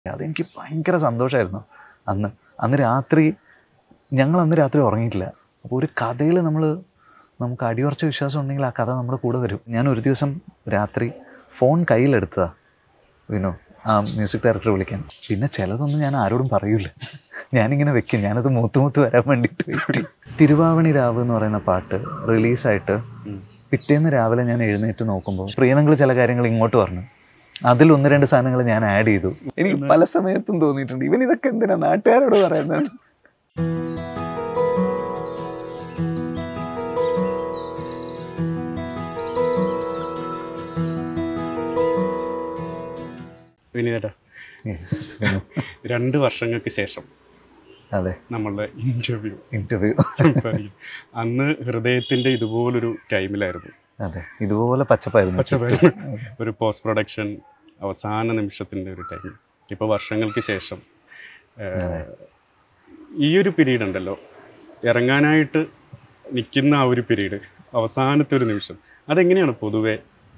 അതെനിക്ക് ഭയങ്കര സന്തോഷമായിരുന്നു അന്ന് അന്ന് രാത്രി ഞങ്ങൾ അന്ന് രാത്രി ഉറങ്ങിയിട്ടില്ല അപ്പോൾ ഒരു കഥയിൽ നമ്മൾ നമുക്ക് അടിയുറച്ച വിശ്വാസം ഉണ്ടെങ്കിൽ ആ കഥ നമ്മുടെ കൂടെ വരും ഞാൻ ഒരു ദിവസം രാത്രി ഫോൺ കയ്യിലെടുത്തതാ വിനോ ആ മ്യൂസിക് ഡയറക്ടർ വിളിക്കാൻ പിന്നെ ചിലതൊന്നും ഞാൻ ആരോടും പറയൂല ഞാനിങ്ങനെ വെക്കും ഞാനത് മൂത്ത് മൂത്ത് വരാൻ വേണ്ടിയിട്ട് വെയിറ്റ് ചെയ്യും. തിരുവാവണി രാവ് എന്ന് പറയുന്ന പാട്ട് റിലീസായിട്ട് ഉം. പിറ്റേന്ന് രാവിലെ ഞാൻ എഴുന്നേറ്റ് നോക്കുമ്പോൾ പ്രിയനങ്ങൾ ചില കാര്യങ്ങൾ ഇങ്ങോട്ട് പറഞ്ഞു അതിൽ ഒന്ന് രണ്ട് സാധനങ്ങൾ ഞാൻ ആഡ് ചെയ്തു എനിക്ക് പല സമയത്തും തോന്നിയിട്ടുണ്ട് ഇവൻ ഇതൊക്കെ എന്തിനാ നാട്ടുകാരോട് പറയുന്നത് വിനീതേട്ടാ Yes, വിനു. രണ്ട് വർഷങ്ങൾക്ക് ശേഷം അതെ നമ്മളുടെ ഇന്റർവ്യൂ ഇന്റർവ്യൂ സംസാരിക്കും അന്ന് ഹൃദയത്തിന്റെ ഇതുപോലൊരു ടൈമിലായിരുന്നു അതെ ഇതുപോലെ പച്ചപ്പായിരുന്നു പച്ചപ്പായിരുന്നു. ഒരു പോസ്റ്റ് പ്രൊഡക്ഷൻ അവസാന നിമിഷത്തിന്റെ ഒരു ടൈം ഇപ്പോൾ വർഷങ്ങൾക്ക് ശേഷം ഏഹ്, ഈ ഒരു പീരീഡ് ഉണ്ടല്ലോ ഇറങ്ങാനായിട്ട് നിൽക്കുന്ന ആ ഒരു പീരീഡ് അവസാനത്തെ ഒരു നിമിഷം അതെങ്ങനെയാണ് പൊതുവെ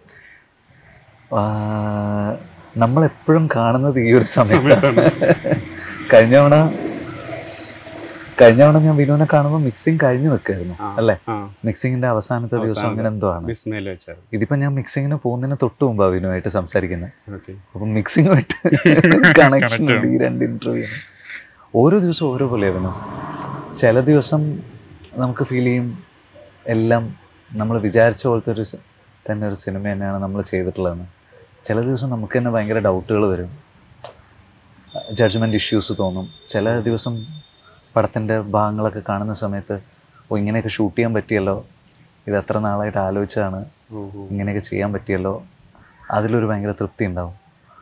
നമ്മളെപ്പോഴും കാണുന്നത് ഈ ഒരു സമയത്താണ് സമയത്താണ് കഴിഞ്ഞ തവണ കഴിഞ്ഞ തവണ ഞാൻ വിനുവിനെ കാണുമ്പോൾ മിക്സിങ് കഴിഞ്ഞു നിൽക്കായിരുന്നു ആ, അല്ലേ ആ മിക്സിങ്ങിന്റെ അവസാനത്തെ ദിവസം അവസാനത്തെ. അങ്ങനെ എന്തോ ആണ് വിസ്മയിൽ വെച്ചായിരുന്നു ഇതിപ്പോ ഞാൻ മിക്സിങ്ങിന് പോകുന്നതിന് തൊട്ട് മുമ്പാ വിനുവായിട്ട് സംസാരിക്കുന്നത് ഓക്കെ അപ്പം മിക്സിങ്ങുമായിട്ട് കണക്ഷൻ Connect ഉണ്ട് ഈ രണ്ട് ഇന്റർവ്യൂ ഓരോ ദിവസം ഓരോ പോലെ വിനു ചില ദിവസം നമുക്ക് ഫീൽ ചെയ്യും എല്ലാം നമ്മൾ വിചാരിച്ച പോലത്തെ ഒരു സ- തന്നെ ഒരു സിനിമ തന്നെയാണ് നമ്മൾ ചെയ്തിട്ടുള്ളതെന്ന് ചില ദിവസം നമുക്ക് തന്നെ ഭയങ്കര ഡൗട്ടുകൾ വരും ജഡ്ജ്മെൻറ്റ് ഇഷ്യൂസ് തോന്നും ചില ദിവസം പടത്തിൻ്റെ ഭാഗങ്ങളൊക്കെ കാണുന്ന സമയത്ത് ഓ ഇങ്ങനെയൊക്കെ ഷൂട്ട് ചെയ്യാൻ പറ്റിയല്ലോ ഇത് എത്ര നാളായിട്ട് ആലോചിച്ചതാണ് ഇങ്ങനെയൊക്കെ ചെയ്യാൻ പറ്റിയല്ലോ അതിലൊരു ഭയങ്കര തൃപ്തി ഉണ്ടാവും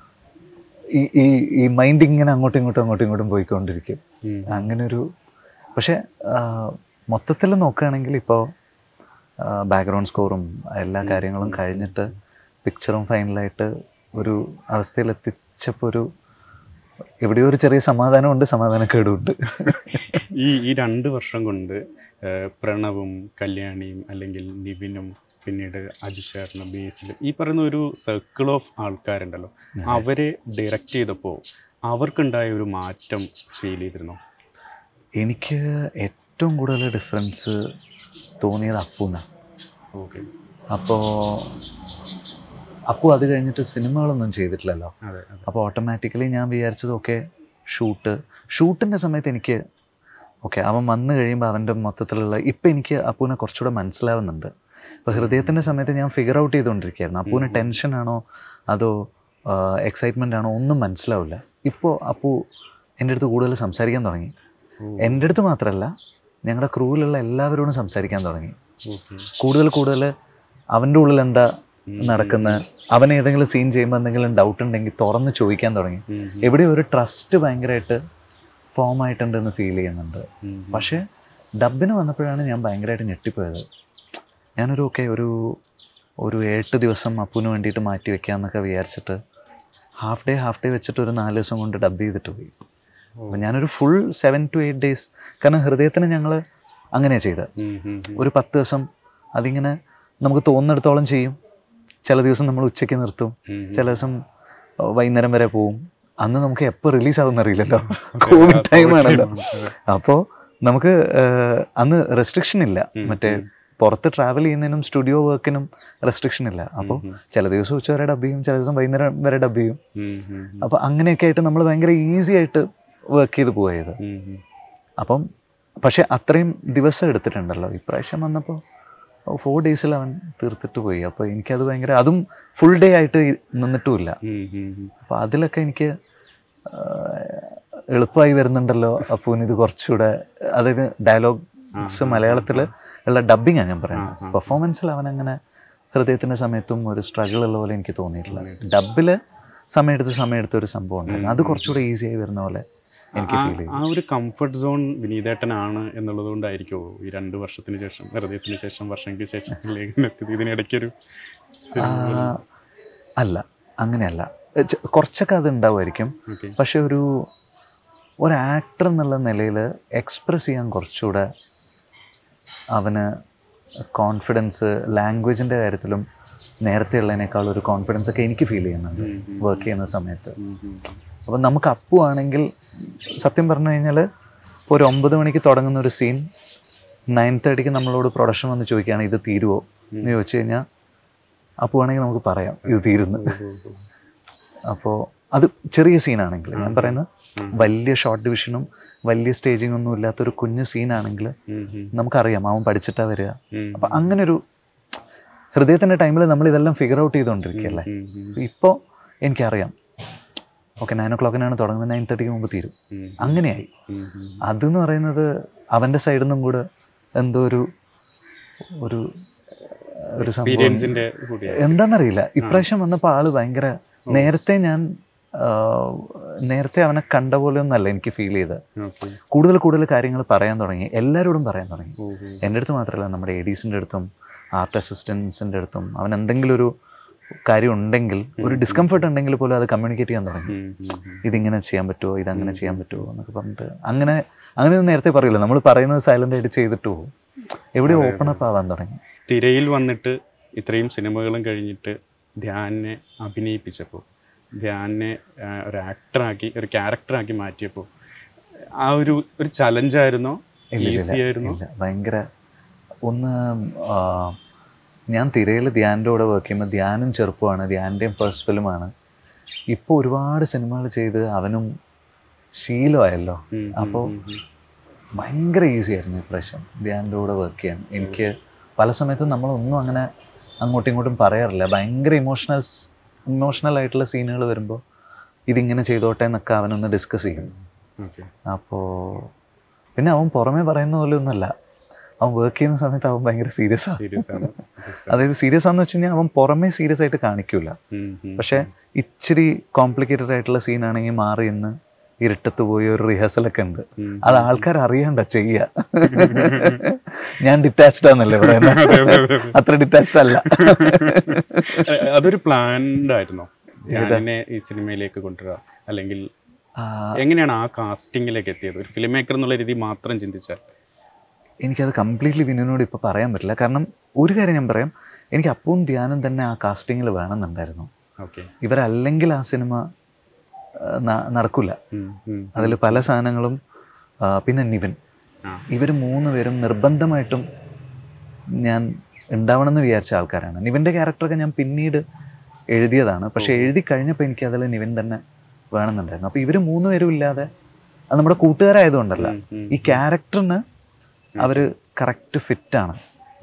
ഈ ഈ ഈ മൈൻഡ് ഇങ്ങനെ അങ്ങോട്ടും ഇങ്ങോട്ടും അങ്ങോട്ടും ഇങ്ങോട്ടും പോയിക്കൊണ്ടിരിക്കും അങ്ങനെ ഒരു പക്ഷെ മൊത്തത്തിൽ നോക്കുകയാണെങ്കിൽ ഇപ്പോൾ ബാക്ക്ഗ്രൗണ്ട് സ്കോറും എല്ലാ കാര്യങ്ങളും കഴിഞ്ഞിട്ട് പിക്ചറും ഫൈനലായിട്ട് ഒരു അവസ്ഥയിൽ എത്തിച്ചപ്പോൾ ഒരു എവിടെയോ ഒരു ചെറിയ സമാധാനമുണ്ട് സമാധാനക്കേടുമുണ്ട് ഈ ഈ രണ്ട് വർഷം കൊണ്ട് ഏഹ്, പ്രണവും കല്യാണിയും അല്ലെങ്കിൽ നിവിനും പിന്നീട് അജിഷേറിനും ബേസിലും ഈ പറയുന്ന ഒരു സർക്കിൾ ഓഫ് ആൾക്കാരുണ്ടല്ലോ അവരെ ഡയറക്റ്റ് ചെയ്തപ്പോൾ അവർക്കുണ്ടായ ഒരു മാറ്റം ഫീൽ ചെയ്തിരുന്നോ എനിക്ക് ഏറ്റവും കൂടുതൽ ഡിഫറൻസ് തോന്നിയത് അപ്പൂന്ന ഓക്കെ അപ്പോൾ അപ്പു അത് കഴിഞ്ഞിട്ട് സിനിമകളൊന്നും ചെയ്തിട്ടില്ലല്ലോ അതെ അതെ അപ്പോൾ ഓട്ടോമാറ്റിക്കലി ഞാൻ വിചാരിച്ചത് ഓക്കെ ഷൂട്ട് ഷൂട്ടിൻ്റെ സമയത്ത് എനിക്ക് ഓക്കെ അവൻ വന്നു കഴിയുമ്പോൾ അവൻ്റെ മൊത്തത്തിലുള്ള ഇപ്പം എനിക്ക് അപ്പൂനെ കുറച്ചുകൂടെ മനസ്സിലാവുന്നുണ്ട് ഇപ്പോൾ ഹൃദയത്തിൻ്റെ സമയത്ത് ഞാൻ ഫിഗർ ഔട്ട് ചെയ്തുകൊണ്ടിരിക്കുകയായിരുന്നു അപ്പൂന് ഉം. ടെൻഷൻ ആണോ അതോ എക്സൈറ്റ്മെൻ്റ് ആണോ ഒന്നും മനസ്സിലാവില്ല ഇപ്പോൾ അപ്പു എൻ്റെ അടുത്ത് കൂടുതൽ സംസാരിക്കാൻ തുടങ്ങി എൻ്റെ അടുത്ത് മാത്രമല്ല ഞങ്ങളുടെ ക്രൂവിലുള്ള എല്ലാവരോടും സംസാരിക്കാൻ തുടങ്ങി ഓക്കെ കൂടുതൽ കൂടുതൽ അവൻ്റെ ഉള്ളിൽ എന്താ നടക്കുന്നത് അവൻ ഏതെങ്കിലും സീൻ ചെയ്യുമ്പോൾ എന്തെങ്കിലും ഡൗട്ട് ഉണ്ടെങ്കിൽ തുറന്ന് ചോദിക്കാൻ തുടങ്ങി എവിടെ ഒരു ട്രസ്റ്റ് ഭയങ്കരമായിട്ട് ഫോം ആയിട്ടുണ്ടെന്ന് ഫീൽ ചെയ്യുന്നുണ്ട് പക്ഷേ ഡബിന് വന്നപ്പോഴാണ് ഞാൻ ഭയങ്കരമായിട്ട് ഞെട്ടിപ്പോയത് ഞാനൊരു ഓക്കെ ഒരു ഒരു എട്ട് ദിവസം അപ്പുവിന് വേണ്ടിയിട്ട് മാറ്റി വെക്കാമെന്നൊക്കെ വിചാരിച്ചിട്ട് ഹാഫ് ഡേ ഹാഫ് ഡേ വെച്ചിട്ട് ഒരു നാല് ദിവസം കൊണ്ട് ഡബ് ചെയ്തിട്ട് പോയി അപ്പോൾ ഞാനൊരു full seven two eight days കാരണം ഹൃദയത്തിന് ഞങ്ങൾ അങ്ങനെയാണ് ചെയ്തത് ഒരു പത്ത് ദിവസം അതിങ്ങനെ നമുക്ക് തോന്നുന്നിടത്തോളം ചെയ്യും ചില ദിവസം നമ്മൾ ഉച്ചയ്ക്ക് നിർത്തും ചില ദിവസം വൈകുന്നേരം വരെ പോവും അന്ന് നമുക്ക് എപ്പോൾ റിലീസ് ആവുമെന്ന് അറിയില്ലല്ലോ കോവിഡ് ടൈമാണല്ലോ അപ്പോൾ നമുക്ക് ഏഹ്, അന്ന് റെസ്ട്രിക്ഷൻ ഇല്ല മറ്റേ പുറത്ത് ട്രാവൽ ചെയ്യുന്നതിനും സ്റ്റുഡിയോ വർക്കിനും റെസ്ട്രിക്ഷൻ ഇല്ല അപ്പോൾ ചില ദിവസം ഉച്ച വരെ ഡബ് ചെയ്യും ചില ദിവസം വൈകുന്നേരം വരെ ഡബ് ചെയ്യും അപ്പോൾ അങ്ങനെയൊക്കെ ആയിട്ട് നമ്മൾ ഭയങ്കര ഈസി ആയിട്ട് വർക്ക് ചെയ്ത് പോയത് അപ്പം പക്ഷെ അത്രയും ദിവസം എടുത്തിട്ടുണ്ടല്ലോ ഇപ്രാവശ്യം വന്നപ്പോൾ ഫോർ ഡേയ്സിൽ അവൻ തീർത്തിട്ട് പോയി അപ്പോൾ എനിക്കത് ഭയങ്കര അതും ഫുൾ ഡേ ആയിട്ട് നിന്നിട്ടുമില്ല അപ്പോൾ അതിലൊക്കെ എനിക്ക് എളുപ്പമായി വരുന്നുണ്ടല്ലോ അപ്പൂന് ഇത് കുറച്ചുകൂടെ അതായത് ഡയലോഗ്സ് മലയാളത്തിൽ ഉള്ള ഡബിങ്ങാണ് ഞാൻ പറയുന്നത് ആ, ആ. പെർഫോമൻസിൽ അവൻ അങ്ങനെ ഹൃദയത്തിൻ്റെ സമയത്തും ഒരു സ്ട്രഗിൾ ഉള്ള പോലെ എനിക്ക് തോന്നിയിട്ടില്ല ഡബിൽ സമയമെടുത്ത് സമയമെടുത്ത് ഒരു സംഭവം ഉണ്ടായിരുന്നു അത് കുറച്ചുകൂടെ ഈസി ആയി വരുന്ന പോലെ എനിക്ക് ആ- ഫീൽ ചെയ്യും ആ ഒരു കംഫർട്ട് സോൺ വിനീതേട്ടനാണ് എന്നുള്ളത് കൊണ്ടായിരിക്കുമോ ഈ രണ്ട് വർഷത്തിന് ശേഷം ഹൃദയത്തിന് ശേഷം വർഷങ്ങൾക്ക് ശേഷം ലേഖനം എത്തിയത് ഇതിനിടയ്ക്കൊരു ആ, അല്ല അങ്ങനെയല്ല എ, ചെ- കുറച്ചൊക്കെ അത് ഉണ്ടാവുമായിരിക്കും ഓക്കെ പക്ഷെ ഒരു ഒരു ആക്ടർ എന്നുള്ള നിലയിൽ എക്സ്പ്രസ് ചെയ്യാൻ കുറച്ചുകൂടെ അവന് കോൺഫിഡൻസ് ലാംഗ്വേജിൻ്റെ കാര്യത്തിലും നേരത്തെ ഉള്ളതിനേക്കാൾ ഒരു കോൺഫിഡൻസ് ഒക്കെ എനിക്ക് ഫീൽ ചെയ്യുന്നുണ്ട് വർക്ക് ചെയ്യുന്ന സമയത്ത് അപ്പം നമുക്ക് അപ്പു ആണെങ്കിൽ സത്യം പറഞ്ഞു കഴിഞ്ഞാൽ ഇപ്പോൾ ഒരു ഒമ്പത് മണിക്ക് തുടങ്ങുന്ന ഒരു സീൻ നയൻ തേർട്ടിക്ക് നമ്മളോട് പ്രൊഡക്ഷൻ വന്ന് ചോദിക്കുകയാണ് ഇത് തീരുമോ എന്ന് ചോദിച്ചു കഴിഞ്ഞാൽ അപ്പു ആണെങ്കിൽ നമുക്ക് പറയാം ഇത് തീരുന്നു അപ്പോൾ അത് ചെറിയ സീനാണെങ്കിൽ ഞാൻ പറയുന്നത് വലിയ ഷോർട്ട് ഡിവിഷനും വലിയ സ്റ്റേജിങ് ഒന്നും ഇല്ലാത്തൊരു കുഞ്ഞു സീനാണെങ്കിൽ ഉം, ഉം, നമുക്കറിയാം അവൻ പഠിച്ചിട്ടാ വരിക ഉം, അപ്പം അങ്ങനെ ഒരു ഹൃദയത്തിൻ്റെ ടൈമിൽ നമ്മൾ ഇതെല്ലാം ഫിഗർ ഔട്ട് ചെയ്തുകൊണ്ടിരിക്കുകയല്ലേ ഉം, ഉം, ഇപ്പോൾ എനിക്കറിയാം ഓക്കെ നയൻ ഒ ക്ലോക്കിനാണ് തുടങ്ങുന്നത് നയൻ തേർട്ടിക്ക് മുമ്പ് തീരും ഉം, അങ്ങനെയായി ഉം, ഉം. അതെന്ന് പറയുന്നത് അവൻ്റെ സൈഡിൽ നിന്നും കൂടെ എന്തോ ഒരു ഒരു ഒരു സംഭവം എക്സ്പീരിയൻസിന്റെ കൂടിയാണ് എന്താണെന്നറിയില്ല ഇപ്രാവശ്യം വന്നപ്പോൾ ആള് ഭയങ്കര നേരത്തെ ഞാൻ ആ, നേരത്തെ അവനെ കണ്ട പോലെ ഒന്നല്ല എനിക്ക് ഫീൽ ചെയ്തത് ഓക്കെ കൂടുതൽ കൂടുതൽ കാര്യങ്ങൾ പറയാൻ തുടങ്ങി എല്ലാവരോടും പറയാൻ തുടങ്ങി ഓ, ഓ. എൻ്റെ അടുത്ത് മാത്രമല്ല നമ്മുടെ എഡീസിൻ്റെ അടുത്തും ആർട്ട് അസിസ്റ്റൻസിൻ്റെ അടുത്തും അവൻ എന്തെങ്കിലും ഒരു കാര്യം ഉണ്ടെങ്കിൽ ഒരു ഡിസ്കംഫർട്ട് ഉണ്ടെങ്കിൽ പോലും അത് കമ്മ്യൂണിക്കേറ്റ് ചെയ്യാൻ തുടങ്ങി ഉം, ഉം, ഉം. ഇതിങ്ങനെ ചെയ്യാൻ പറ്റുമോ ഇതങ്ങനെ ചെയ്യാൻ പറ്റുമോ എന്നൊക്കെ പറഞ്ഞിട്ട് അങ്ങനെ അങ്ങനെയൊന്നും നേരത്തെ പറയില്ല നമ്മൾ പറയുന്നത് സൈലൻ്റ് ആയിട്ട് ചെയ്തിട്ട് പോകും എവിടെ ഓപ്പൺ അപ്പ് ആവാൻ തുടങ്ങി തിരയിൽ വന്നിട്ട് ഇത്രയും സിനിമകളും കഴിഞ്ഞിട്ട് ധ്യാനെ അഭിനയിപ്പിച്ചപ്പോൾ ധ്യാനെ ആ, ഒരു ആക്ടറാക്കി ഒരു ക്യാരക്ടറാക്കി മാറ്റിയപ്പോൾ ആ ഒരു ഒരു ചലഞ്ചായിരുന്നോ ഇല്ല, ഇല്ല, ഈസി ആയിരുന്നോ ഇല്ല ഭയങ്കര ഒന്ന് ആ, ഞാൻ തിരയിൽ ധ്യാൻ്റെ കൂടെ വർക്ക് ചെയ്യുമ്പോൾ ധ്യാനും ചെറുപ്പമാണ് ധ്യാൻ്റെയും ഫസ്റ്റ് ഫിലിമാണ് ഇപ്പോൾ ഒരുപാട് സിനിമകൾ ചെയ്ത് അവനും ശീലമായല്ലോ ഉം, ഉം, അപ്പോൾ ഉം, ഉം. ഭയങ്കര ഈസി ആയിരുന്നു ഇപ്രാവശ്യം ധ്യാൻ്റെ കൂടെ വർക്ക് ചെയ്യാൻ എനിക്ക് പല സമയത്തും നമ്മളൊന്നും അങ്ങനെ അങ്ങോട്ടും ഇങ്ങോട്ടും പറയാറില്ല ഭയങ്കര ഇമോഷണൽ ഇമോഷണൽ ആയിട്ടുള്ള സീനുകൾ വരുമ്പോൾ ഇതിങ്ങനെ ചെയ്തോട്ടെ എന്നൊക്കെ അവനൊന്ന് ഡിസ്കസ് ചെയ്യും ഓക്കെ അപ്പോൾ പിന്നെ അവൻ പുറമേ പറയുന്ന പോലെ ഒന്നല്ല അവൻ വർക്ക് ചെയ്യുന്ന സമയത്ത് അവൻ ഭയങ്കര സീരിയസ് ആണ് സീരിയസ് ആണ് അതായത് സീരിയസ് ആണെന്ന് വെച്ച് കഴിഞ്ഞാൽ അവൻ പുറമേ സീരിയസ് ആയിട്ട് കാണിക്കൂല ഉം, ഉം. പക്ഷേ ഇച്ചിരി കോംപ്ലിക്കേറ്റഡ് ആയിട്ടുള്ള സീനാണെങ്കിൽ മാറി ഇന്ന് ഇരുട്ടത്ത് പോയി ഒരു റിഹേഴ്സലൊക്കെ ഉണ്ട് ഉം, അത് ആൾക്കാർ അറിയണ്ട ചെയ്യുക ഞാൻ ഡിറ്റാച്ച്ഡ് ആണെന്നല്ലേ പറയുന്നത് അതെ, അതെ, അതെ, അതെ. അത്ര ഡിറ്റാച്ച്ഡ് അല്ല അ- അതൊരു പ്ലാൻഡ് ആയിരുന്നോ ധ്യാനിനെ ഈ സിനിമയിലേക്ക് കൊണ്ടുവരിക അല്ലെങ്കിൽ ആ, എങ്ങനെയാണ് ആ കാസ്റ്റിംഗിലേക്ക് എത്തിയത് ഒരു ഫിലിം മേക്കർ എന്നുള്ള രീതി മാത്രം ചിന്തിച്ചാൽ എനിക്കത് കംപ്ലീറ്റ്ലി വിനുവിനോട് ഇപ്പോൾ പറയാൻ പറ്റില്ല കാരണം ഒരു കാര്യം ഞാൻ പറയാം എനിക്ക് അപ്പവും ധ്യാനം തന്നെ ആ കാസ്റ്റിങ്ങിൽ വേണമെന്നുണ്ടായിരുന്നു ഓക്കെ ഇവരല്ലെങ്കിൽ ആ സിനിമ ആ, ന- നടക്കില്ല അതിൽ പല സാധനങ്ങളും ആ, പിന്നെ നിവിൻ ആ. ഇവർ മൂന്ന് പേരും നിർബന്ധമായിട്ടും ഞാൻ ഉണ്ടാവണമെന്ന് വിചാരിച്ച ആൾക്കാരാണ് നിവിൻ്റെ ക്യാരക്ടറൊക്കെ ഞാൻ പിന്നീട് എഴുതിയതാണ് പക്ഷേ എഴുതി കഴിഞ്ഞപ്പോൾ എനിക്ക് അതിൽ നിവിൻ തന്നെ വേണമെന്നുണ്ടായിരുന്നു അപ്പോൾ ഇവർ മൂന്ന് പേരും ഇല്ലാതെ അത് നമ്മുടെ കൂട്ടുകാരായതുകൊണ്ടല്ല ഈ ക്യാരക്ടറിന് അവർ കറക്റ്റ് ഫിറ്റാണ്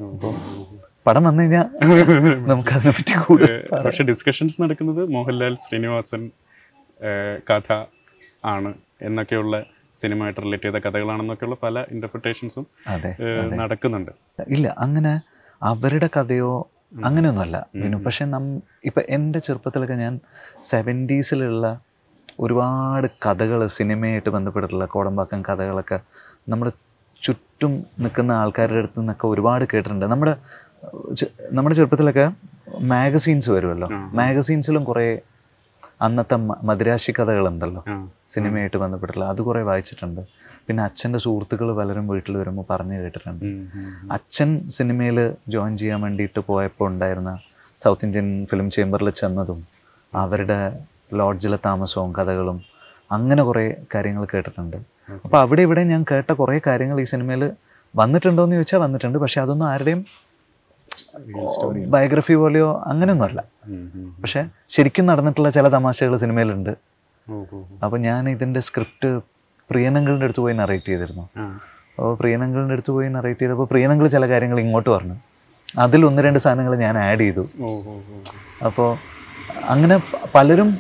പടം വന്നു കഴിഞ്ഞാൽ നമുക്ക് അതിനെ പറ്റി കൂടുതൽ പക്ഷെ ഡിസ്കഷൻസ് നടക്കുന്നത് മോഹൻലാൽ ശ്രീനിവാസൻ ഏഹ്, കഥ ആണ് എന്നൊക്കെയുള്ള സിനിമയായിട്ട് റിലേറ്റ് ചെയ്ത കഥകളാണെന്നൊക്കെയുള്ള പല ഇന്റർപ്രിട്ടേഷൻസും അതെ നടക്കുന്നുണ്ട് ഇല്ല അങ്ങനെ അവരുടെ കഥയോ അങ്ങനെയൊന്നുമല്ല ഉം. വിനു പക്ഷെ നം ഇപ്പം എൻ്റെ ചെറുപ്പത്തിലൊക്കെ ഞാൻ സെവൻറ്റീസിലുള്ള ഒരുപാട് കഥകൾ സിനിമയായിട്ട് ബന്ധപ്പെട്ടിട്ടുള്ള കോടമ്പാക്കം കഥകളൊക്കെ നമ്മുടെ ചുറ്റും നിൽക്കുന്ന ആൾക്കാരുടെ അടുത്ത് നിന്നൊക്കെ ഒരുപാട് കേട്ടിട്ടുണ്ട് നമ്മുടെ ചെ- നമ്മുടെ ചെറുപ്പത്തിലൊക്കെ മാഗസീൻസ് വരുമല്ലോ ആ. മാഗസീൻസിലും കുറേ അന്നത്തെ മ- മദിരാശി കഥകളുണ്ടല്ലോ ആ, സിനിമയായിട്ട് ബന്ധപ്പെട്ടുള്ള അത് കുറേ വായിച്ചിട്ടുണ്ട് പിന്നെ അച്ഛൻ്റെ സുഹൃത്തുക്കൾ പലരും വീട്ടിൽ വരുമ്പോൾ പറഞ്ഞു കേട്ടിട്ടുണ്ട് ഉം, ഉം, ഉം. അച്ഛൻ സിനിമയിൽ ജോയിൻ ചെയ്യാൻ വേണ്ടിയിട്ട് പോയപ്പോൾ ഉണ്ടായിരുന്ന സൗത്ത് ഇന്ത്യൻ ഫിലിം ചേംബറിൽ ചെന്നതും അവരുടെ ലോഡ്ജിലെ താമസവും കഥകളും അങ്ങനെ കുറേ കാര്യങ്ങൾ കേട്ടിട്ടുണ്ട് അപ്പോൾ അവിടെ ഇവിടെ ഞാൻ കേട്ട കുറേ കാര്യങ്ങൾ ഈ സിനിമയിൽ വന്നിട്ടുണ്ടോ എന്ന് ചോദിച്ചാൽ വന്നിട്ടുണ്ട് പക്ഷെ അതൊന്നും ആരുടെയും Real story. ബയോഗ്രഫി പോലെയോ അങ്ങനെയൊന്നുമല്ല ഉം, ഉം. പക്ഷെ ശരിക്കും നടന്നിട്ടുള്ള ചില തമാശകൾ സിനിമയിലുണ്ട് ഓ, ഓ, ഓ. അപ്പോൾ ഞാൻ ഇതിൻ്റെ സ്ക്രിപ്റ്റ് പ്രിയനങ്കളുടെ അടുത്ത് പോയി നറേറ്റ് ചെയ്തിരുന്നു ആ, അപ്പോൾ പ്രിയനങ്കളുടെ അടുത്ത് പോയി നറേറ്റ് ചെയ്തപ്പോൾ പ്രിയനങ്ങൾ ചില കാര്യങ്ങൾ ഇങ്ങോട്ട് പറഞ്ഞു അതിൽ ഒന്ന് രണ്ട് സാധനങ്ങൾ ഞാൻ ആഡ് ചെയ്തു ഓ, ഓ, ഓ, ഓ. അപ്പോൾ അങ്ങനെ പ- പലരും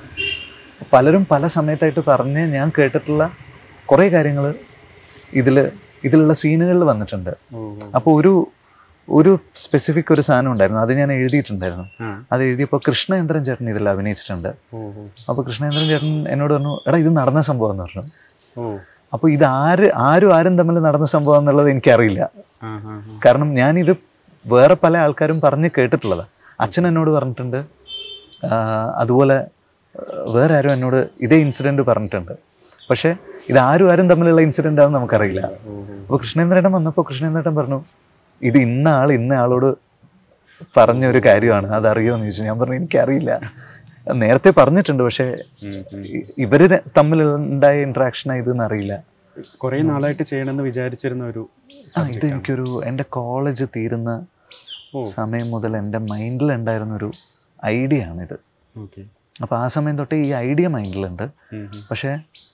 പലരും പല സമയത്തായിട്ട് പറഞ്ഞ് ഞാൻ കേട്ടിട്ടുള്ള കുറേ കാര്യങ്ങൾ ഇതിൽ ഇതിലുള്ള സീനുകളിൽ വന്നിട്ടുണ്ട് ഓ, ഓ. അപ്പോൾ ഒരു ഒരു സ്പെസിഫിക് ഒരു സാധനം ഉണ്ടായിരുന്നു അത് ഞാൻ എഴുതിയിട്ടുണ്ടായിരുന്നു ആ, അത് എഴുതിയപ്പോൾ കൃഷ്ണേന്ദ്രൻ ചേട്ടൻ ഇതിൽ അഭിനയിച്ചിട്ടുണ്ട് ഓ, ഓ, അപ്പോൾ കൃഷ്ണേന്ദ്രൻ ചേട്ടൻ എന്നോട് പറഞ്ഞു എടാ ഇത് നടന്ന സംഭവം എന്ന് പറഞ്ഞു ഓ. അപ്പോൾ ഇത് ആര് ആരും ആരും തമ്മിൽ നടന്ന സംഭവം എന്നുള്ളത് എനിക്കറിയില്ല ആ, ആ, ആ. കാരണം ഞാനിത് വേറെ പല ആൾക്കാരും പറഞ്ഞ് കേട്ടിട്ടുള്ളതാണ് അച്ഛൻ എന്നോട് പറഞ്ഞിട്ടുണ്ട് ആ, അതുപോലെ ആ, വേറെ ആരും എന്നോട് ഇതേ ഇൻസിഡൻറ്റ് പറഞ്ഞിട്ടുണ്ട് പക്ഷേ ഇത് ആരും ആരും തമ്മിലുള്ള ഇൻസിഡൻ്റ് ആണെന്ന് നമുക്കറിയില്ല ഓ, ഓ. അപ്പോൾ കൃഷ്ണേന്ദ്രേട്ടൻ വന്നപ്പോൾ കൃഷ്ണേന്ദ്രേട്ടൻ പറഞ്ഞു ഇത് ഇന്ന ആൾ ഇന്ന ആളോട് പറഞ്ഞ ഒരു കാര്യമാണ് അതറിയോ എന്ന് ചോദിച്ചു ഞാൻ പറഞ്ഞു എനിക്കറിയില്ല നേരത്തെ പറഞ്ഞിട്ടുണ്ട് പക്ഷേ ഉം, ഉം. ഇ- ഇവര് ര- തമ്മിൽ ഉണ്ടായ ഇന്ററാക്ഷൻ ഇതെന്ന് അറിയില്ല കുറേ നാളായിട്ട് ചെയ്യണമെന്ന് വിചാരിച്ചിരുന്ന ഒരു ആ ഇത് subject ആണ്. എനിക്കൊരു എൻ്റെ കോളേജ് തീരുന്ന ഓ സമയം മുതൽ എൻ്റെ മൈൻഡിൽ ഉണ്ടായിരുന്ന ഒരു ഐഡിയ ആണിത് ഓക്കെ അപ്പോൾ ആ സമയം തൊട്ടേ ഈ ഐഡിയ മൈൻഡിലുണ്ട് പക്ഷേ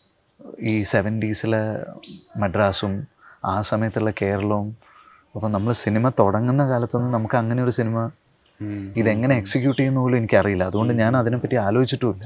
ഈ സെവൻറ്റീസിലെ മദ്രാസും ആ സമയത്തുള്ള കേരളവും അപ്പോൾ നമ്മൾ സിനിമ തുടങ്ങുന്ന കാലത്തൊന്നും നമുക്ക് അങ്ങനെ ഒരു സിനിമ ഇതെങ്ങനെ എക്സിക്യൂട്ട് ചെയ്യുന്ന പോലും എനിക്കറിയില്ല അതുകൊണ്ട് ഞാൻ അതിനെപ്പറ്റി ആലോചിച്ചിട്ടുമില്ല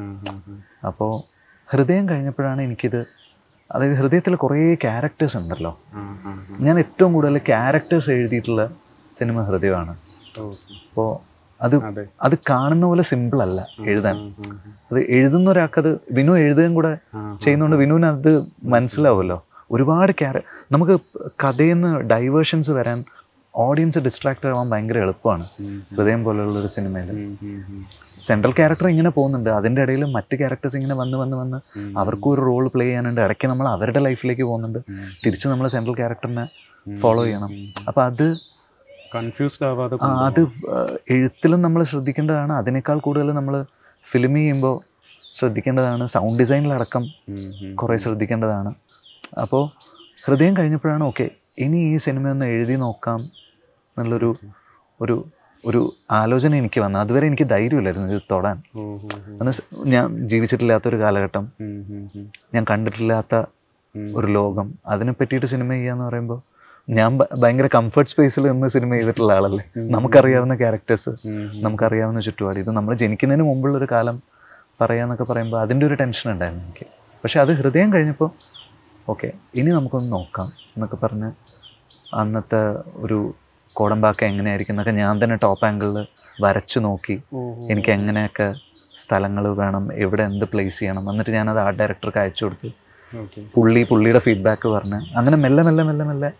അപ്പോൾ ഹൃദയം കഴിഞ്ഞപ്പോഴാണ് എനിക്കിത് അതായത് ഹൃദയത്തിൽ കുറേ ക്യാരക്ടേഴ്സ് ഉണ്ടല്ലോ ഞാൻ ഏറ്റവും കൂടുതൽ ക്യാരക്ടേഴ്സ് എഴുതിയിട്ടുള്ള സിനിമ ഹൃദയമാണ് അപ്പോൾ അത് അതെ അത് കാണുന്ന പോലെ സിമ്പിൾ അല്ല എഴുതാൻ അത് എഴുതുന്ന ഒരാൾക്കത് വിനു എഴുതുകയും കൂടെ ചെയ്യുന്നതുകൊണ്ട് വിനുവിന് അത് മനസ്സിലാവുമല്ലോ ഒരുപാട് ക്യാര നമുക്ക് കഥയിൽ നിന്ന് ഡൈവേർഷൻസ് വരാൻ ഓഡിയൻസ് ഡിസ്ട്രാക്ട് ആവാൻ ഭയങ്കര എളുപ്പമാണ് ഹൃദയം പോലെയുള്ള ഒരു സിനിമയിൽ സെൻട്രൽ ക്യാരക്ടർ ഇങ്ങനെ പോകുന്നുണ്ട് അതിൻ്റെ ഇടയിൽ മറ്റ് ക്യാരക്ടേഴ്സ് ഇങ്ങനെ വന്ന് വന്ന് വന്ന് അവർക്കും ഒരു റോൾ പ്ലേ ചെയ്യാനുണ്ട് ഇടയ്ക്ക് നമ്മൾ അവരുടെ ലൈഫിലേക്ക് പോകുന്നുണ്ട് തിരിച്ച് നമ്മൾ സെൻട്രൽ ക്യാരക്ടറിനെ follow ചെയ്യണം. അപ്പോൾ അത് കൺഫ്യൂസ്ഡ് ആവാതെ ആ, അത് ആ, എഴുത്തിലും നമ്മൾ ശ്രദ്ധിക്കേണ്ടതാണ് അതിനേക്കാൾ കൂടുതൽ നമ്മൾ ഫിലിം ചെയ്യുമ്പോൾ ശ്രദ്ധിക്കേണ്ടതാണ് സൗണ്ട് ഡിസൈനിലടക്കം കുറേ ശ്രദ്ധിക്കേണ്ടതാണ് അപ്പോൾ ഹൃദയം കഴിഞ്ഞപ്പോഴാണ് ഓക്കെ ഇനി ഈ സിനിമയൊന്ന് എഴുതി നോക്കാം എന്നുള്ളൊരു ഒരു ഒരു ആലോചന എനിക്ക് വന്നു അതുവരെ എനിക്ക് ധൈര്യമില്ലായിരുന്നു ഇത് തൊടാൻ അന്ന് സ് ഞാൻ ജീവിച്ചിട്ടില്ലാത്തൊരു കാലഘട്ടം ഞാൻ കണ്ടിട്ടില്ലാത്ത ഒരു ലോകം അതിനെ പറ്റിയിട്ട് സിനിമ ചെയ്യാന്ന് പറയുമ്പോൾ ഞാൻ ഭ- ഭയങ്കര കംഫർട്ട് സ്പേസിൽ നിന്ന് സിനിമ ചെയ്തിട്ടുള്ള ആളല്ലേ നമുക്കറിയാവുന്ന ക്യാരക്ടേഴ്സ് നമുക്കറിയാവുന്ന ചുറ്റുപാട് ഇത് നമ്മൾ ജനിക്കുന്നതിന് മുമ്പുള്ള ഒരു കാലം പറയാന്നൊക്കെ പറയുമ്പോൾ അതിൻ്റെ ഒരു ടെൻഷൻ ഉണ്ടായിരുന്നു എനിക്ക് പക്ഷെ അത് ഹൃദയം കഴിഞ്ഞപ്പോൾ ഓക്കെ ഇനി നമുക്കൊന്ന് നോക്കാം എന്നൊക്കെ പറഞ്ഞ് അന്നത്തെ ഒരു കോടമ്പാക്ക എങ്ങനെയായിരിക്കും എന്നൊക്കെ ഞാൻ തന്നെ ടോപ്പ് ആംഗിളിൽ വരച്ചു നോക്കി എനിക്ക് എങ്ങനെയൊക്കെ സ്ഥലങ്ങൾ വേണം എവിടെ എന്ത് പ്ലേസ് ചെയ്യണം എന്നിട്ട് ഞാനത് ആർട്ട് ഡയറക്ടർക്ക് അയച്ചു കൊടുത്തു ഓക്കെ പുള്ളി പുള്ളിയുടെ ഫീഡ്ബാക്ക് പറഞ്ഞ് അങ്ങനെ മെല്ലെ മെല്ലെ മെല്ലെ മെല്ലെ